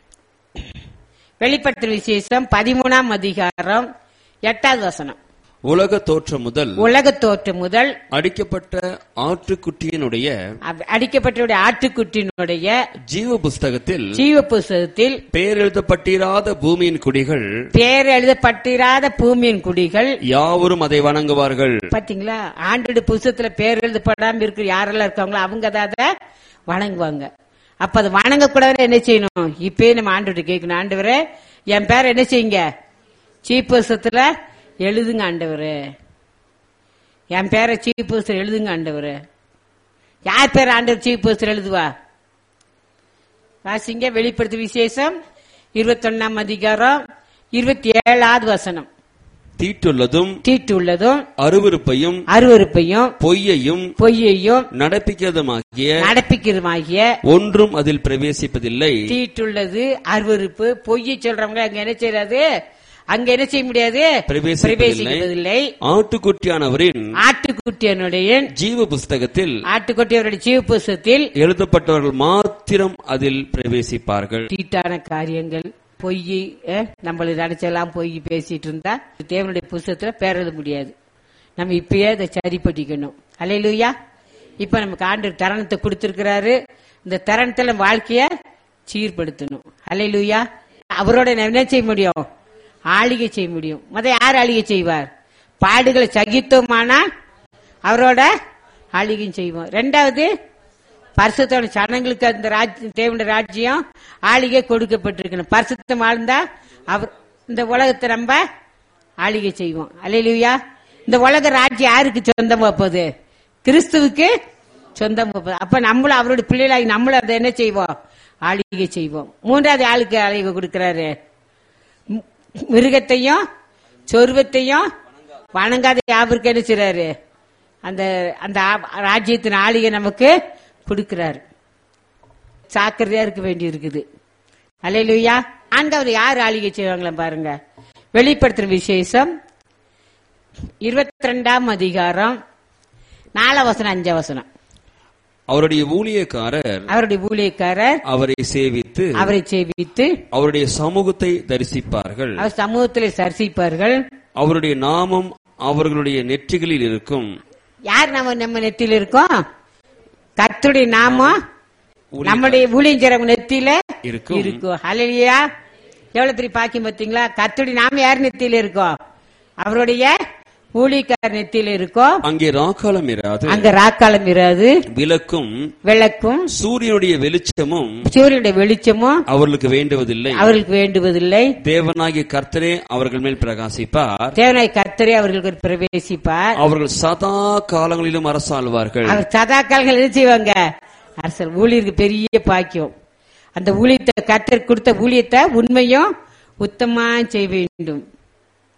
வெளிப்படுத்தல் விசேஷம் பதிமூணாம் அதிகாரம் எட்டாவது வசனம் உலக தோற்றம் முதல் உலக தோற்றம் முதல் அடிக்கப்பட்ட ஆட்டுக்குட்டியினுடைய அப்- அடிக்கப்பட்டவருடைய ஆட்டுக்குட்டியினுடைய ஜீவ புஸ்தகத்தில் ஜீவ புஸ்தகத்தில் பெயர் எழுதப்பட்டிராத பூமியின் குடிகள் பேர் எழுதப்பட்டிராத பூமியின் குடிகள் யாவரும் அதை வணங்குவார்கள் பாத்தீங்களா ஆண்டோட புஸ்தகத்துல பேர் எழுதப்படாம இருக்கிற யாரெல்லாம் இருக்காங்களோ அவங்க தான் அதை வணங்குவாங்க அப்ப அது வணங்க கூடாதுன்னு என்ன செய்யணும் இப்பயே நம்ம ஆண்டோட கேட்கணும் ஆண்டவரே என் பேர் என்ன செய்யுங்க சீப் புஸ்தகத்துல எழுதுங்க ஆண்டவரே என் பேரை சீப் புஸ்தகம் எழுதுங்க ஆண்டவரே யார் பேர் ஆண்டவர் சீப் புஸ்தகம் எழுதுவா வாசிங்க வெளிப்படுத்து விசேஷம் இருபத்தொன்னாம் அதிகாரம் இருபத்தி ஏழாவது வசனம் தீட்டுள்ளதும் தீட்டு உள்ளதும் அருவருப்பையும் அருவருப்பையும் பொய்யையும் பொய்யையும் நடப்பிக்கிறதுமாகிய நடப்பிக்கிறதுமாகிய ஒன்றும் அதில் பிரவேசிப்பதில்லை தீட்டுள்ளது அருவருப்பு பொய்யை சொல்றவங்க அங்க என்ன செய்யறாது அங்க என்ன செய்ய முடியாது பிரவேசிப்பதில்லை பிரவேசிப்பதில்லை ஆட்டுக்குட்டியானவரின் ஆட்டுக்குட்டியனுடைய ஜீவ புஸ்தகத்தில் ஆட்டுக்குட்டியவருடைய ஜீவ புஸ்தகத்தில் எழுதப்பட்டவர்கள் மாத்திரம் அதில் பிரவேசிப்பார்கள் தீட்டான காரியங்கள் பொய் நம்மள நினைச்செல்லாம் பொய் பேசிட்டு இருந்தா தேவனுடைய புஸ்தகத்துல பேர் எழுத முடியாது நம்ம இப்பயே அதை சரிப்பட்டிக்கணும் அலையிலுயா இப்ப நமக்கு ஆண்டு தருணத்தை கொடுத்திருக்கிறாரு இந்த தருணத்துல நம்ம வாழ்க்கைய சீர்படுத்தணும் அலையிலுயா அவரோட நம்ம என்ன செய்ய முடியும் ஆளிகை செய்ய முடியும் முத யார் ஆளிகை செய்வார் பாடுகளை சகித்தோமானா அவரோட ஆளிகையும் செய்வோம் ரெண்டாவது பரிசுத்தோட சனங்களுக்கு அந்த ராஜ்யம் தேவனுடைய ராஜ்யம் ஆளிகை கொடுக்கப்பட்டிருக்கணும் பரிசுத்தம் வாழ்ந்தா அவர் இந்த உலகத்தை நம்ம ஆளிகை செய்வோம் அல்லையா இந்த உலக ராஜ்யம் யாருக்கு சொந்தமா போகுது கிறிஸ்துவுக்கு சொந்தமா போகுது அப்ப நம்மளும் அவருடைய பிள்ளைகளாகி நம்மளும் அதை என்ன செய்வோம் ஆளிகை செய்வோம் மூன்றாவது ஆளுக்கு ஆளிகை கொடுக்கிறாரு மி- மிருகத்தையும் சொருவத்தையும் வணங்காத யாவருக்கு என்ன செய்றாரு அந்த அந்த ஆ- ராஜ்யத்தின் ஆளிகை நமக்கு கொடுக்கிறாரு சாக்கிரதையா இருக்க வேண்டி இருக்குது அலையிலுயா நான்காவது யார் ஆளிகை செய்வாங்களா பாருங்க வெளிப்படுத்துற விசேஷம் இருபத்தி ரெண்டாம் அதிகாரம் நாலாம் வசனம் அஞ்சாம் வசனம் அவருடைய ஊழியக்காரர் அவருடைய ஊழியக்காரர் அவரை சேவித்து அவரை சேவித்து அவருடைய சமூகத்தை தரிசிப்பார்கள் அவர் சமூகத்தில் சரிசிப்பார்கள் அவருடைய நாமம் அவர்களுடைய நெற்றிகளில் இருக்கும் யார் நம்ம நம்ம நெத்தியில இருக்கோம் கர்த்தருடைய நாமம் நம்முடைய ஊழியஞ்சரவங்க நெத்தியில இருக்கும். இருக்கும் ஹalleluya எவ்வளவு பெரிய பாக்கியம் பார்த்தீங்களா கர்த்தருடைய நாம யார் நெத்தியில இருக்கோம் அவருடைய ஊழியக்கார நெத்தியில இருக்கோம் அங்கே ராக்காலம் இராது அங்க ராக்காலம் இராது விளக்கும் விளக்கும் சூரியனுடைய வெளிச்சமும் சூரியனுடைய வெளிச்சமும் அவர்களுக்கு வேண்டுவதில்லை அவர்களுக்கு வேண்டுவதில்லை தேவனாகிய கர்த்தரே அவர்கள் மேல் பிரகாசிப்பார் தேவனாய் கர்த்தரே அவர்களுக்கு பிரவேசிப்பார் அவர்கள் சதா காலங்களிலும் அரசாள்வார்கள் அவர் சதா காலங்கள் என்ன செய்வாங்க அரசர் ஊழியருக்கு பெரிய பாக்கியம் அந்த ஊழியத்தை கர்த்தர் கொடுத்த ஊழியத்தை உண்மையும் உத்தமா செய்ய வேண்டும்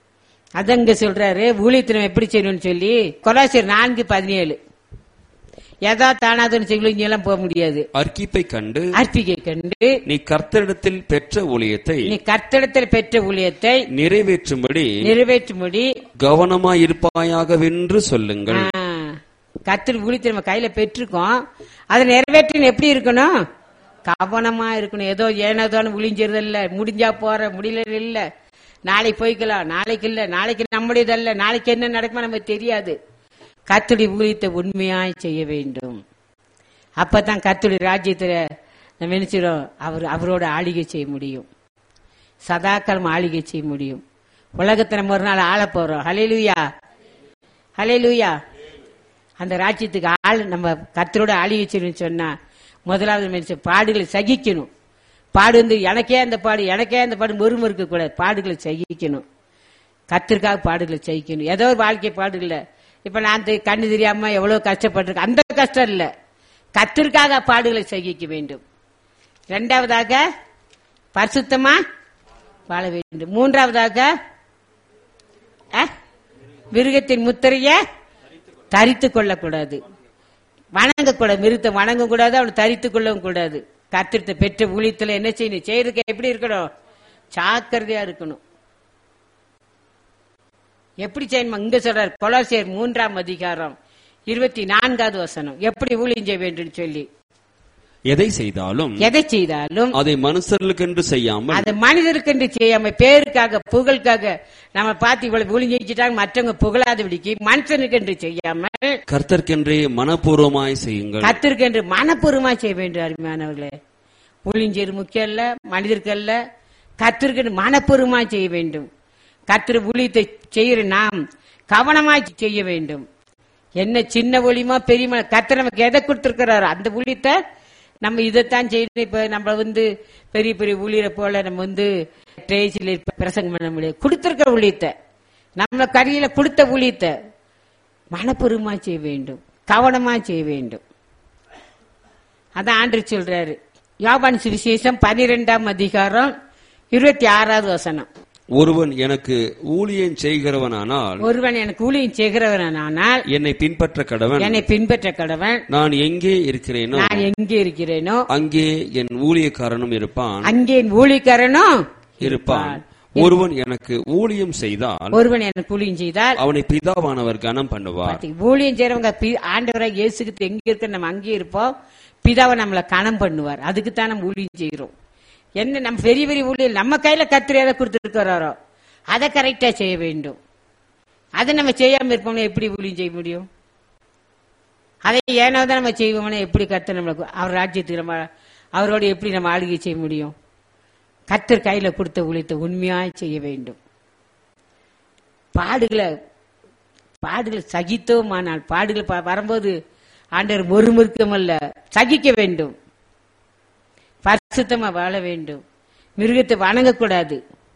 அதங்க சொல்றாரு ஊழியத்தினம் எப்படி செய்யணும்னு சொல்லி கொலாசியர் நான்கு பதினேழு எதா தானாதுன்னு சொல்லி எல்லாம் போக முடியாது அர்க்கிப்பை கண்டு அர்ப்பிகை கண்டு நீ கர்த்தரிடத்தில் பெற்ற ஊழியத்தை நீ கர்த்தடத்தில் பெற்ற ஊழியத்தை நிறைவேற்றும்படி நிறைவேற்றும்படி கவனமாயிருப்பாயாகவென்று சொல்லுங்கள் கத்திரி ஊழியத்தை நம்ம கையில பெற்றிருக்கோம் அதை நிறைவேற்றின எப்படி இருக்கணும் கவனமா இருக்கணும் ஏதோ ஏனோதான்னு உளிஞ்சிருது இல்ல முடிஞ்சா போற முடியல இல்ல நாளைக்கு போய்க்கலாம் நாளைக்கு இல்ல நாளைக்கு நம்முடையதல்ல நாளைக்கு என்ன நடக்குமோ நமக்கு தெரியாது கத்துடி ஊழியத்தை உண்மையாய் செய்ய வேண்டும் அப்பதான் கத்துடி ராஜ்யத்துல நம்ம நினைச்சிடும் அவர் அவரோட ஆளுகை செய்ய முடியும் சதாக்காலம் ஆளுகை செய்ய முடியும் உலகத்தை நம்ம ஒரு நாள் ஆள போறோம் ஹலேலுயா ஹலேலுயா அந்த ராஜ்யத்துக்கு ஆள் நம்ம கத்தரோட ஆளுகை செய்யணும்னு சொன்னா முதலாவது மனுஷன் பாடுகளை சகிக்கணும் பாடு வந்து எனக்கே அந்த பாடு எனக்கே அந்த பாடு மொறுமு இருக்க கூடாது பாடுகளை சகிக்கணும் கத்திற்காக பாடுகளை சகிக்கணும் ஏதோ ஒரு வாழ்க்கை பாடு இல்ல இப்ப நான் தெ- கண்ணு தெரியாம எவ்வளவு கஷ்டப்பட்டிருக்கேன் அந்த கஷ்டம் இல்ல கத்திற்காக பாடுகளை சகிக்க வேண்டும் இரண்டாவதாக பரிசுத்தமா வாழ வேண்டும் மூன்றாவதாக அஹ், மிருகத்தின் முத்திரைய தரித்து கொள்ளக்கூடாது வணங்கக்கூடாது மிருகத்தை வணங்க கூடாது அவளை தரித்து கொள்ளவும் கூடாது கத்திரத்தை பெற்ற ஊழியத்துல என்ன செய்யணும் செய்யறதுக்கு எப்படி இருக்கணும் ஜாக்கிரதையா இருக்கணும் எப்படி செய்யணும் இங்க சொல்றார் கொலாசியர் மூன்றாம் அதிகாரம் இருபத்தி நான்காவது வசனம் எப்படி ஊழியம் செய்ய வேண்டும் சொல்லி எதை செய்தாலும் எதை செய்தாலும் அதை மனுஷர்களுக்கென்று செய்யாமல் அது மனிதருக்கென்று செய்யாம பேருக்காக புகழுக்காக நம்ம பார்த்து இவ்வளவு ஊழியம் செஞ்சுட்டாங்க மற்றவங்க புகழாத விடிக்கு மனுஷனுக்கென்று செய்யாமல் கர்த்தர்க்கென்றே மனப்பூர்வமாய் செய்யுங்கள் கத்திருக்கென்று மனப்பூர்வமா செய்ய வேண்டும் அருமையானவர்களே ஊழியஞ்சேரு முக்கியம் இல்ல மனிதருக்கு அல்ல கத்திருக்கென்று மனப்பூர்வமா செய்ய வேண்டும் கத்திர ஊழியத்தை செய்கிற நாம் கவனமா செய்ய வேண்டும் என்ன சின்ன ஒளியுமா பெரியமா கத்திர நமக்கு எதை கொடுத்திருக்கிறாரோ அந்த ஊழியத்தை நம்ம இதைத்தான் செய்யணும் இப்ப நம்ம வந்து பெரிய பெரிய ஊழியரை போல நம்ம வந்து ஸ்டேஜில் பிரசங்கம் பண்ண முடியாது கொடுத்திருக்கிற ஊழியத்தை நம்ம கரியில கொடுத்த ஊழியத்தை மனப்பூர்வமா செய்ய வேண்டும் கவனமா செய்ய வேண்டும் அதான் ஆண்டு சொல்றாரு யோபான் சுவிசேஷம் பனிரெண்டாம் அதிகாரம் இருபத்தி ஆறாவது வசனம் ஒருவன் எனக்கு ஊழியம் செய்கிறவனானால் ஒருவன் எனக்கு ஊழியம் செய்கிறவனானால் என்னை பின்பற்ற கடவன் என்னை பின்பற்ற கடவன் நான் எங்கே இருக்கிறேனோ நான் எங்கே இருக்கிறேனோ அங்கே என் ஊழியக்காரனும் இருப்பான் அங்கே என் ஊழியக்காரனும் இருப்பான் ஒருவன் எனக்கு ஊழியம் செய்தால் ஒருவன் எனக்கு ஊழியம் செய்தால் அவனை பிதாவானவர் கனம் பண்ணுவார் பாத்தீங்க, ஊழியம் செய்யறவங்க பி- ஆண்டவராக இயேசுக்கு எங்க இருக்க நம்ம அங்கே இருப்போம் பிதாவை நம்மளை கணம் பண்ணுவார் அதுக்கு தான் நம்ம ஊழியம் செய்யறோம் என்ன நம்ம பெரிய பெரிய ஊழியம் நம்ம கையில கத்திரி எதை கொடுத்துருக்கிறாரோ அதை கரெக்டா செய்ய வேண்டும் அதை நம்ம செய்யாம இருப்போம்னா எப்படி ஊழியம் செய்ய முடியும் அதை ஏனோ தான் நம்ம செய்வோம்னா எப்படி கத்து நம்மளுக்கு அவர் ராஜ்யத்துக்கு நம்ம அவரோட எப்படி நம்ம ஆளுகை செய்ய முடியும் கத்தர் கையில கொடுத்த ஊழியத்தை உண்மையாய் செய்ய வேண்டும் பாடுகளை பாடுகள் சகித்தோமானால் பாடுகள் ப- வரும்போது ஆண்டவர் முறுமுறுக்கம் அல்ல சகிக்க வேண்டும் பரிசுத்தமா வாழ வேண்டும் மிருகத்தை வணங்கக்கூடாது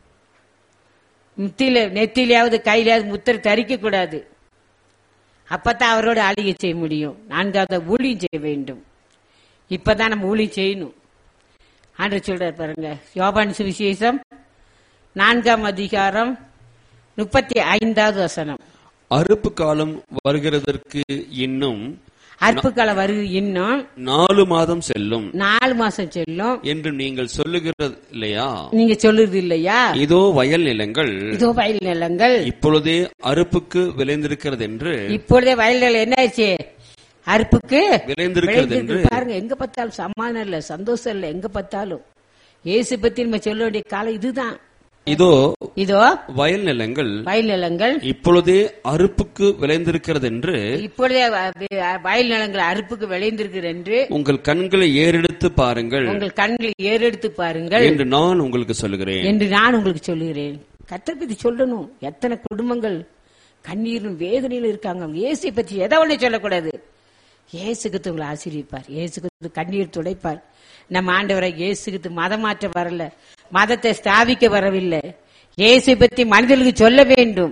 முத்தில நெத்திலையாவது கையிலாவது முத்திரை தரிக்க கூடாது அப்பதான் அவரோட ஆளுகை செய்ய முடியும் நான்காவது ஊழியம் செய்ய வேண்டும் இப்பதான் நம்ம ஊழியம் செய்யணும் ஆண்டவர் சொல்றார் பாருங்க யோபான் சுவிசேஷம் நான்காம் அதிகாரம் முப்பத்தி ஐந்தாவது வசனம் அறுப்பு காலம் வருகிறதற்கு இன்னும் அற்புக்கள வருது இன்னும் நாலு மாதம் செல்லும் நாலு மாசம் செல்லும் என்று நீங்கள் சொல்லுகிறது இல்லையா நீங்க சொல்லுறது இல்லையா இதோ வயல் நிலங்கள் இதோ வயல் நிலங்கள் இப்பொழுதே அறுப்புக்கு விளைந்திருக்கிறது என்று இப்பொழுதே வயல் நிலம் என்ன ஆச்சு அறுப்புக்கு விளைந்திருக்கிறது விளைந்திருக்கு. என்று பாருங்க எங்க பார்த்தாலும் சமாதானம் இல்ல சந்தோஷம் இல்ல எங்க பார்த்தாலும் இயேசு பத்தி நம்ம சொல்ல வேண்டிய காலம் இதுதான் இதோ இதோ வயல் நிலங்கள் வயல் நிலங்கள் இப்பொழுதே அறுப்புக்கு விளைந்திருக்கிறது என்று இப்பொழுதே வ- வயல் நிலங்கள் அறுப்புக்கு விளைந்திருக்கிறது என்று உங்கள் கண்களை ஏறெடுத்து பாருங்கள் உங்கள் கண்களில் ஏறெடுத்து பாருங்கள் என்று நான் உங்களுக்கு சொல்லுகிறேன் என்று நான் உங்களுக்கு சொல்லுகிறேன் கத்தர் பத்தி சொல்லணும் எத்தனை குடும்பங்கள் கண்ணீரும் வேதனையிலும் இருக்காங்க இயேசை பற்றி எதை ஒண்ணு சொல்லக்கூடாது இயேசுக்கு உங்களை ஆசீர்விப்பார் இயேசுக்கு கண்ணீர் துடைப்பார் நம்ம ஆண்டவரை இயேசுக்கு மதம் மாற்ற வரல மதத்தை ஸ்தாபிக்க வரவில்லை இயேசை பத்தி மனிதர்களுக்கு சொல்ல வேண்டும்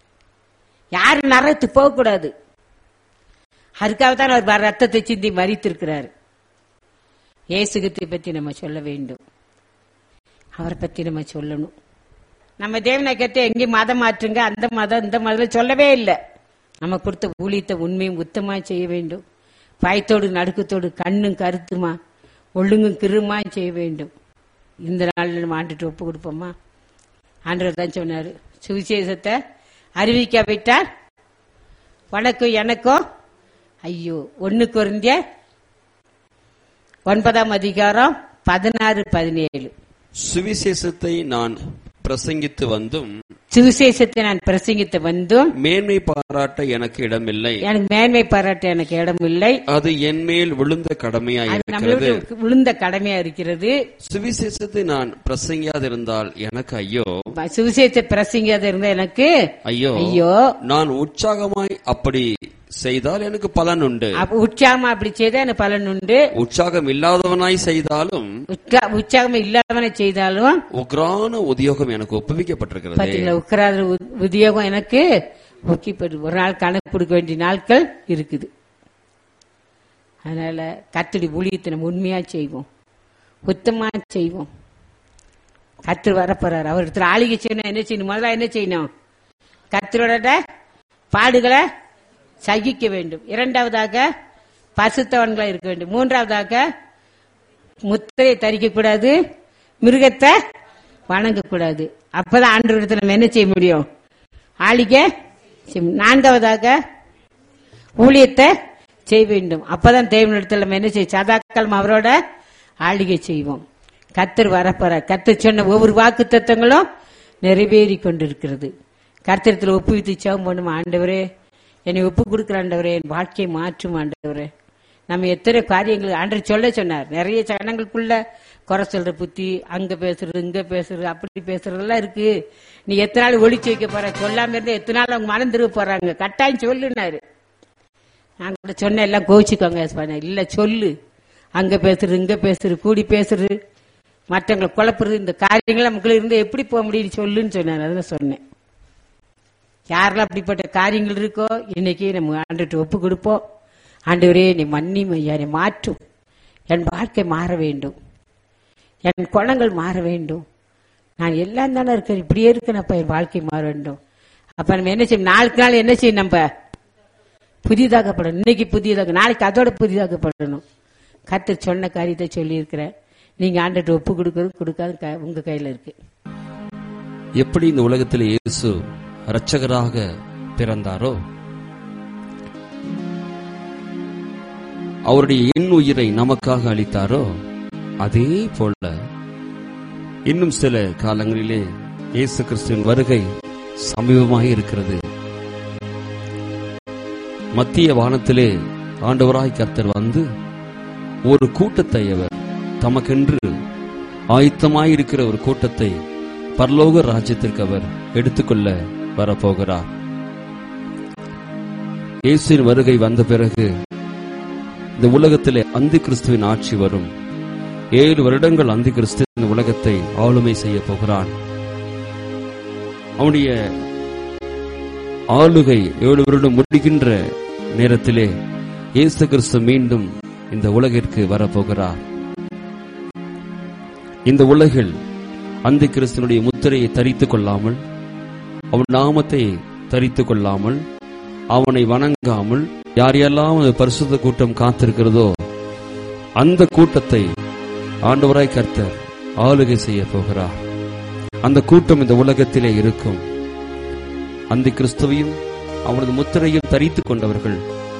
யாரும் நரத்து போகக்கூடாது அதுக்காக தான் அவர் ரத்தத்தை சிந்தி மறித்திருக்கிறார் இயேசுகத்தை பத்தி நம்ம சொல்ல வேண்டும் அவரை பத்தி நம்ம சொல்லணும் நம்ம தேவனை கேட்டு எங்கேயும் மதம் மாற்றுங்க அந்த மதம் இந்த மதம் சொல்லவே இல்லை நம்ம கொடுத்த ஊழியத்தை உண்மையும் உத்தமா செய்ய வேண்டும் பயத்தோடு நடுக்கத்தோடு கண்ணும் கருத்துமா ஒழுங்கும் கிருமா செய்ய வேண்டும் இந்த நாளில் நம்ம ஆண்டுட்டு ஒப்பு கொடுப்போமா ஆண்டவர் தான் சொன்னாரு சுவிசேஷத்தை அறிவிக்காவிட்டால் உனக்கும் எனக்கும் ஐயோ ஒன்னு குறைந்த ஒன்பதாம் அதிகாரம் பதினாறு பதினேழு சுவிசேஷத்தை நான் பிரசங்கித்து வந்தும் சுவிசேஷத்தை நான் பிரசங்கித்து வந்தும் மேன்மை பாராட்ட எனக்கு இடமில்லை எனக்கு மேன்மை பாராட்ட எனக்கு இடம் இல்லை அது என் மேல் விழுந்த கடமையா அது இருக்கிறது நம்மளோட விழுந்த கடமையா இருக்கிறது சுவிசேஷத்தை நான் பிரசங்கியாதிருந்தால் எனக்கு ஐயோ சுவிசேஷத்தை பிரசங்காத இருந்த எனக்கு ஐயோ ஐயோ நான் உற்சாகமாய் அப்படி செய்தால் எனக்கு பலன் உண்டு அப்ப உற்சாகமா அப்படி செய்தா எனக்கு பலன் உண்டு உற்சாகம் இல்லாதவனாய் செய்தாலும் உற்சா- உற்சாகம் இல்லாதவனை செய்தாலும் உக்ரான உத்தியோகம் எனக்கு ஒப்புவிக்கப்பட்டிருக்கிறது பாத்தீங்களா உக்கராத உ- உத்தியோகம் எனக்கு ஒக்கிப்படு ஒரு நாள் கணக்கு கொடுக்க வேண்டிய நாட்கள் இருக்குது அதனால கத்தடி ஊழியத்தை நம்ம உண்மையா செய்வோம் உத்தமா செய்வோம் கத்தர் வரப்போறாரு அவர் இடத்துல ஆளிகை செய்யணும் என்ன செய்யணும் முதல்ல என்ன செய்யணும் கத்தரோட பாடுகளை சகிக்க வேண்டும் இரண்டாவதாக பசுத்தவன்களா இருக்க வேண்டும் மூன்றாவதாக முத்திரை தரிக்க கூடாது மிருகத்தை வணங்கக்கூடாது அப்பதான் ஆண்டு நம்ம என்ன செய்ய முடியும் ஆளிகை செய்ய முடியும். நான்காவதாக ஊழியத்தை செய்ய வேண்டும் அப்பதான் தேவனிடத்தில் நம்ம என்ன செய்ய சதாக்காலம் அவரோட ஆளிகை செய்வோம் கத்தர் வரப்போற கத்தர் சொன்ன ஒவ்வொரு வாக்கு தத்துவங்களும் நிறைவேறி கொண்டிருக்கிறது கர்த்தரத்தில் ஒப்புவித்து சேவம் பண்ணும் ஆண்டவரே என்னை ஒப்பு கொடுக்குற ஆண்டவரே என் வாழ்க்கையை மாற்றும் ஆண்டவரே நம்ம எத்தனை காரியங்கள் ஆண்டவர் சொல்ல சொன்னார் நிறைய ஜனங்களுக்குள்ள குறை சொல்ற புத்தி அங்க பேசுறது இங்க பேசுறது அப்படி பேசுறதெல்லாம் இருக்கு நீ எத்தனை நாள் ஒளிச்சு வைக்க போற சொல்லாம இருந்தா எத்தனை நாள் அவங்க மனம் திரும்ப போறாங்க கட்டாயம் சொல்லுனாரு நான் கூட சொன்ன எல்லாம் கோச்சிக்கோங்க சொன்னேன் இல்ல சொல்லு அங்க பேசுறது இங்க பேசுறது கூடி பேசுறது மற்றவங்களை குழப்புறது இந்த காரியங்கள் நமக்குள்ள இருந்து எப்படி போக முடியும்னு சொல்லுன்னு சொன்னார் அதான் சொன்னேன் யாரெல்லாம் அப்படிப்பட்ட காரியங்கள் இருக்கோ இன்னைக்கு நம்ம ஆண்டுட்டு ஒப்பு கொடுப்போம் ஆண்டவரே நீ மன்னி ஐயா நீ மாற்றும் என் வாழ்க்கை மாற வேண்டும் என் குணங்கள் மாற வேண்டும் நான் எல்லாம் தானே இருக்கேன் இப்படியே இருக்கேனப்பா என் வாழ்க்கை மாற வேண்டும் அப்ப நம்ம என்ன செய்யணும் நாளுக்கு நாள் என்ன செய்யணும் நம்ம புதிதாக்கப்படணும் இன்னைக்கு புதியதாக நாளைக்கு அதோட புதிதாக்கப்படணும் கர்த்தர் சொன்ன காரியத்தை சொல்லியிருக்கிறேன் நீங்க ஆண்டுட்டு ஒப்பு கொடுக்கறது கொடுக்காது க- உங்க கையில இருக்கு எப்படி இந்த உலகத்தில் இயேசு இரட்சகராக பிறந்தாரோ அவருடைய என் உயிரை நமக்காக அளித்தாரோ அதே போல இன்னும் சில காலங்களிலே இயேசு கிறிஸ்துவின் வருகை சமீபமாக இருக்கிறது மத்திய வானத்திலே ஆண்டவராய் கர்த்தர் வந்து ஒரு கூட்டத்தை அவர் தமக்கென்று ஆயத்தமாயிருக்கிற ஒரு கூட்டத்தை பரலோக ராஜ்யத்திற்கு அவர் எடுத்துக்கொள்ள வரப்போகிறார் இயேசுவின் வருகை வந்த பிறகு இந்த உலகத்திலே அந்தி கிறிஸ்துவின் ஆட்சி வரும் ஏழு வருடங்கள் அந்தி கிறிஸ்து இந்த உலகத்தை ஆளுமை செய்ய போகிறான் அவனுடைய ஆளுகை ஏழு வருடம் முடிகின்ற நேரத்திலே இயேசு கிறிஸ்து மீண்டும் இந்த உலகிற்கு வரப்போகிறார் இந்த உலகில் அந்த கிறிஸ்தனுடைய முத்திரையை தரித்துக் கொள்ளாமல் அவன் நாமத்தை தரித்துக் கொள்ளாமல் அவனை வணங்காமல் யார் யாரெல்லாம் அந்த பரிசுத்த கூட்டம் காத்திருக்கிறதோ அந்த கூட்டத்தை ஆண்டவராய் கர்த்தர் ஆளுகை செய்ய போகிறார் அந்த கூட்டம் இந்த உலகத்திலே இருக்கும் அந்த கிறிஸ்துவையும் அவனது முத்திரையும் தரித்துக் கொண்டவர்கள்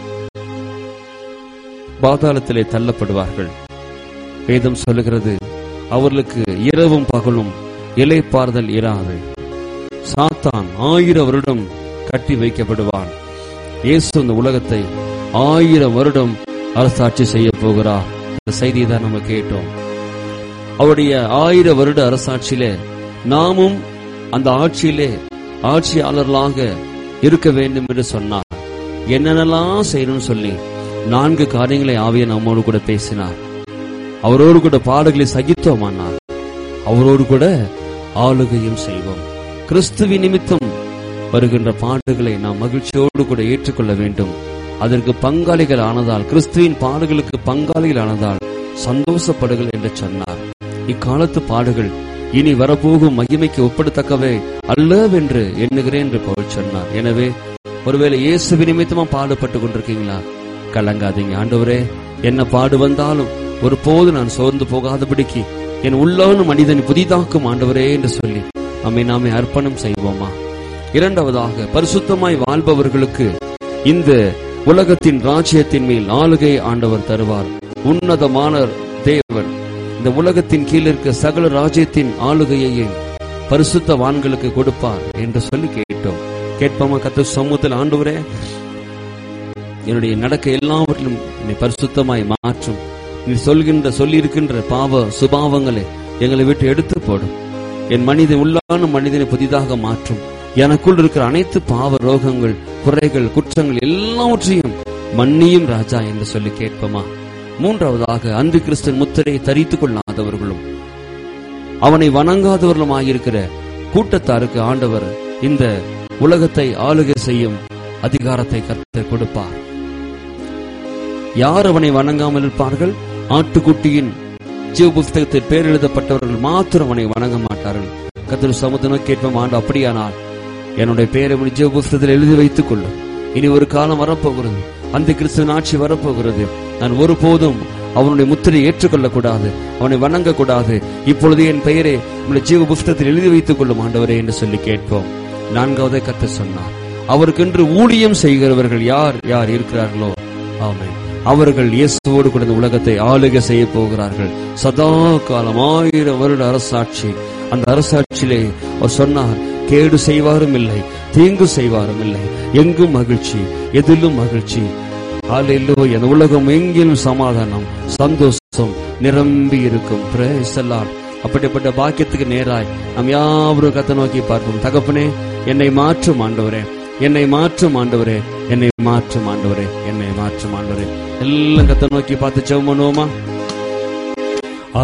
பாதாளத்திலே தள்ளப்படுவார்கள் வேதம் சொல்லுகிறது அவர்களுக்கு இரவும் பகலும் இலைப்பாறுதல் இராது சாத்தான் ஆயிரம் வருடம் கட்டி வைக்கப்படுவான் இயேசு இந்த உலகத்தை ஆயிரம் வருடம் அரசாட்சி செய்ய போகிறார் இந்த செய்தியை தான் நம்ம கேட்டோம் அவருடைய ஆயிரம் வருட அரசாட்சியிலே நாமும் அந்த ஆட்சியிலே ஆட்சியாளர்களாக இருக்க வேண்டும் என்று சொன்னார் என்னென்னலாம் செய்யணும்னு சொல்லி நான்கு காரியங்களை ஆவிய நம்மோடு கூட பேசினார் அவரோடு கூட பாடுகளை சகித்தோமானார் அவரோடு கூட ஆளுகையும் செய்வோம் கிறிஸ்துவின் நிமித்தம் வருகின்ற பாடுகளை நாம் மகிழ்ச்சியோடு கூட ஏற்றுக்கொள்ள வேண்டும் அதற்கு பங்காளிகள் ஆனதால் கிறிஸ்துவின் பாடுகளுக்கு பங்காளிகள் ஆனதால் சந்தோஷப்படுகள் என்று சொன்னார் இக்காலத்து பாடுகள் இனி வரப்போகும் மகிமைக்கு ஒப்பிடத்தக்கவே அல்லவென்று எண்ணுகிறேன் என்று பவுல் சொன்னார் எனவே ஒருவேளை இயேசு நிமித்தமா பாடுபட்டு கொண்டிருக்கீங்களா கலங்காதீங்க ஆண்டவரே என்ன பாடு வந்தாலும் ஒரு போது நான் சோர்ந்து போகாதபடிக்கு என் உள்ளான மனிதனை புதிதாக்கும் ஆண்டவரே என்று சொல்லி நம்மை நாமே அர்ப்பணம் செய்வோமா இரண்டாவதாக பரிசுத்தமாய் வாழ்பவர்களுக்கு இந்த உலகத்தின் ராஜ்யத்தின் மேல் ஆளுகை ஆண்டவர் தருவார் உன்னதமான தேவன் இந்த உலகத்தின் கீழ் இருக்க சகல ராஜ்யத்தின் ஆளுகையையும் பரிசுத்தவான்களுக்கு கொடுப்பார் என்று சொல்லி கேட்டோம் கேட்போமா கத்த சமூகத்தில் ஆண்டவரே என்னுடைய நடக்க எல்லாவற்றிலும் என்னை பரிசுத்தமாய் மாற்றும் நீ சொல்கின்ற சொல்லியிருக்கின்ற பாவ சுபாவங்களை எங்களை விட்டு எடுத்து போடும் என் மனிதன் உள்ளான மனிதனை புதிதாக மாற்றும் எனக்குள் இருக்கிற அனைத்து பாவ ரோகங்கள் குறைகள் குற்றங்கள் எல்லாவற்றையும் மன்னியும் ராஜா என்று சொல்லி கேட்போமா மூன்றாவதாக அன்று கிறிஸ்தன் முத்திரையை தரித்துக் கொள்ளாதவர்களும் அவனை வணங்காதவர்களுமாயிருக்கிற கூட்டத்தாருக்கு ஆண்டவர் இந்த உலகத்தை ஆளுகை செய்யும் அதிகாரத்தை கர்த்தர் கொடுப்பார் யார் அவனை வணங்காமல் இருப்பார்கள் ஆட்டுக்குட்டியின் ஜீவ புஸ்தகத்தில் பேர் எழுதப்பட்டவர்கள் மாத்திரம் அவனை வணங்க மாட்டார்கள் கத்திர சமுதனம் கேட்போம் ஆண்டு அப்படியானால் என்னுடைய பெயரை உன் ஜீவ புஸ்தகத்தில் எழுதி வைத்துக் கொள்ளும் இனி ஒரு காலம் வரப்போகிறது அந்த கிறிஸ்துவின் ஆட்சி வரப்போகிறது நான் ஒருபோதும் அவனுடைய முத்திரையை ஏற்றுக்கொள்ளக் கூடாது அவனை வணங்க கூடாது இப்பொழுது என் பெயரை உங்களுடைய ஜீவ புஸ்தகத்தில் எழுதி வைத்துக் கொள்ளும் ஆண்டவரே என்று சொல்லி கேட்போம் நான்காவதை கத்த சொன்னார் அவருக்கென்று ஊழியம் செய்கிறவர்கள் யார் யார் இருக்கிறார்களோ ஆமென் அவர்கள் இயேசுவோடு கூட இந்த உலகத்தை ஆளுகை செய்ய போகிறார்கள் சதா காலம் ஆயிரம் வருட அரசாட்சி அந்த அரசாட்சியிலே அவர் சொன்னார் கேடு செய்வாரும் இல்லை தீங்கு செய்வாரும் இல்லை எங்கும் மகிழ்ச்சி எதிலும் மகிழ்ச்சி ஹalleluya இந்த உலகம் எங்கிலும் சமாதானம் சந்தோஷம் நிரம்பி இருக்கும் praise the Lord. அப்படிப்பட்ட பாக்கியத்துக்கு நேராய் நாம் யாவரும் கத்த நோக்கி பார்ப்போம் தகப்பனே என்னை மாற்றும் ஆண்டவரே என்னை மாற்றும் ஆண்டவரே என்னை மாற்றும் ஆண்டவரே என்னை மாற்றும் ஆண்டவரே எல்லாம் கத்த நோக்கி பார்த்து ஜெபம் பண்ணுவோமா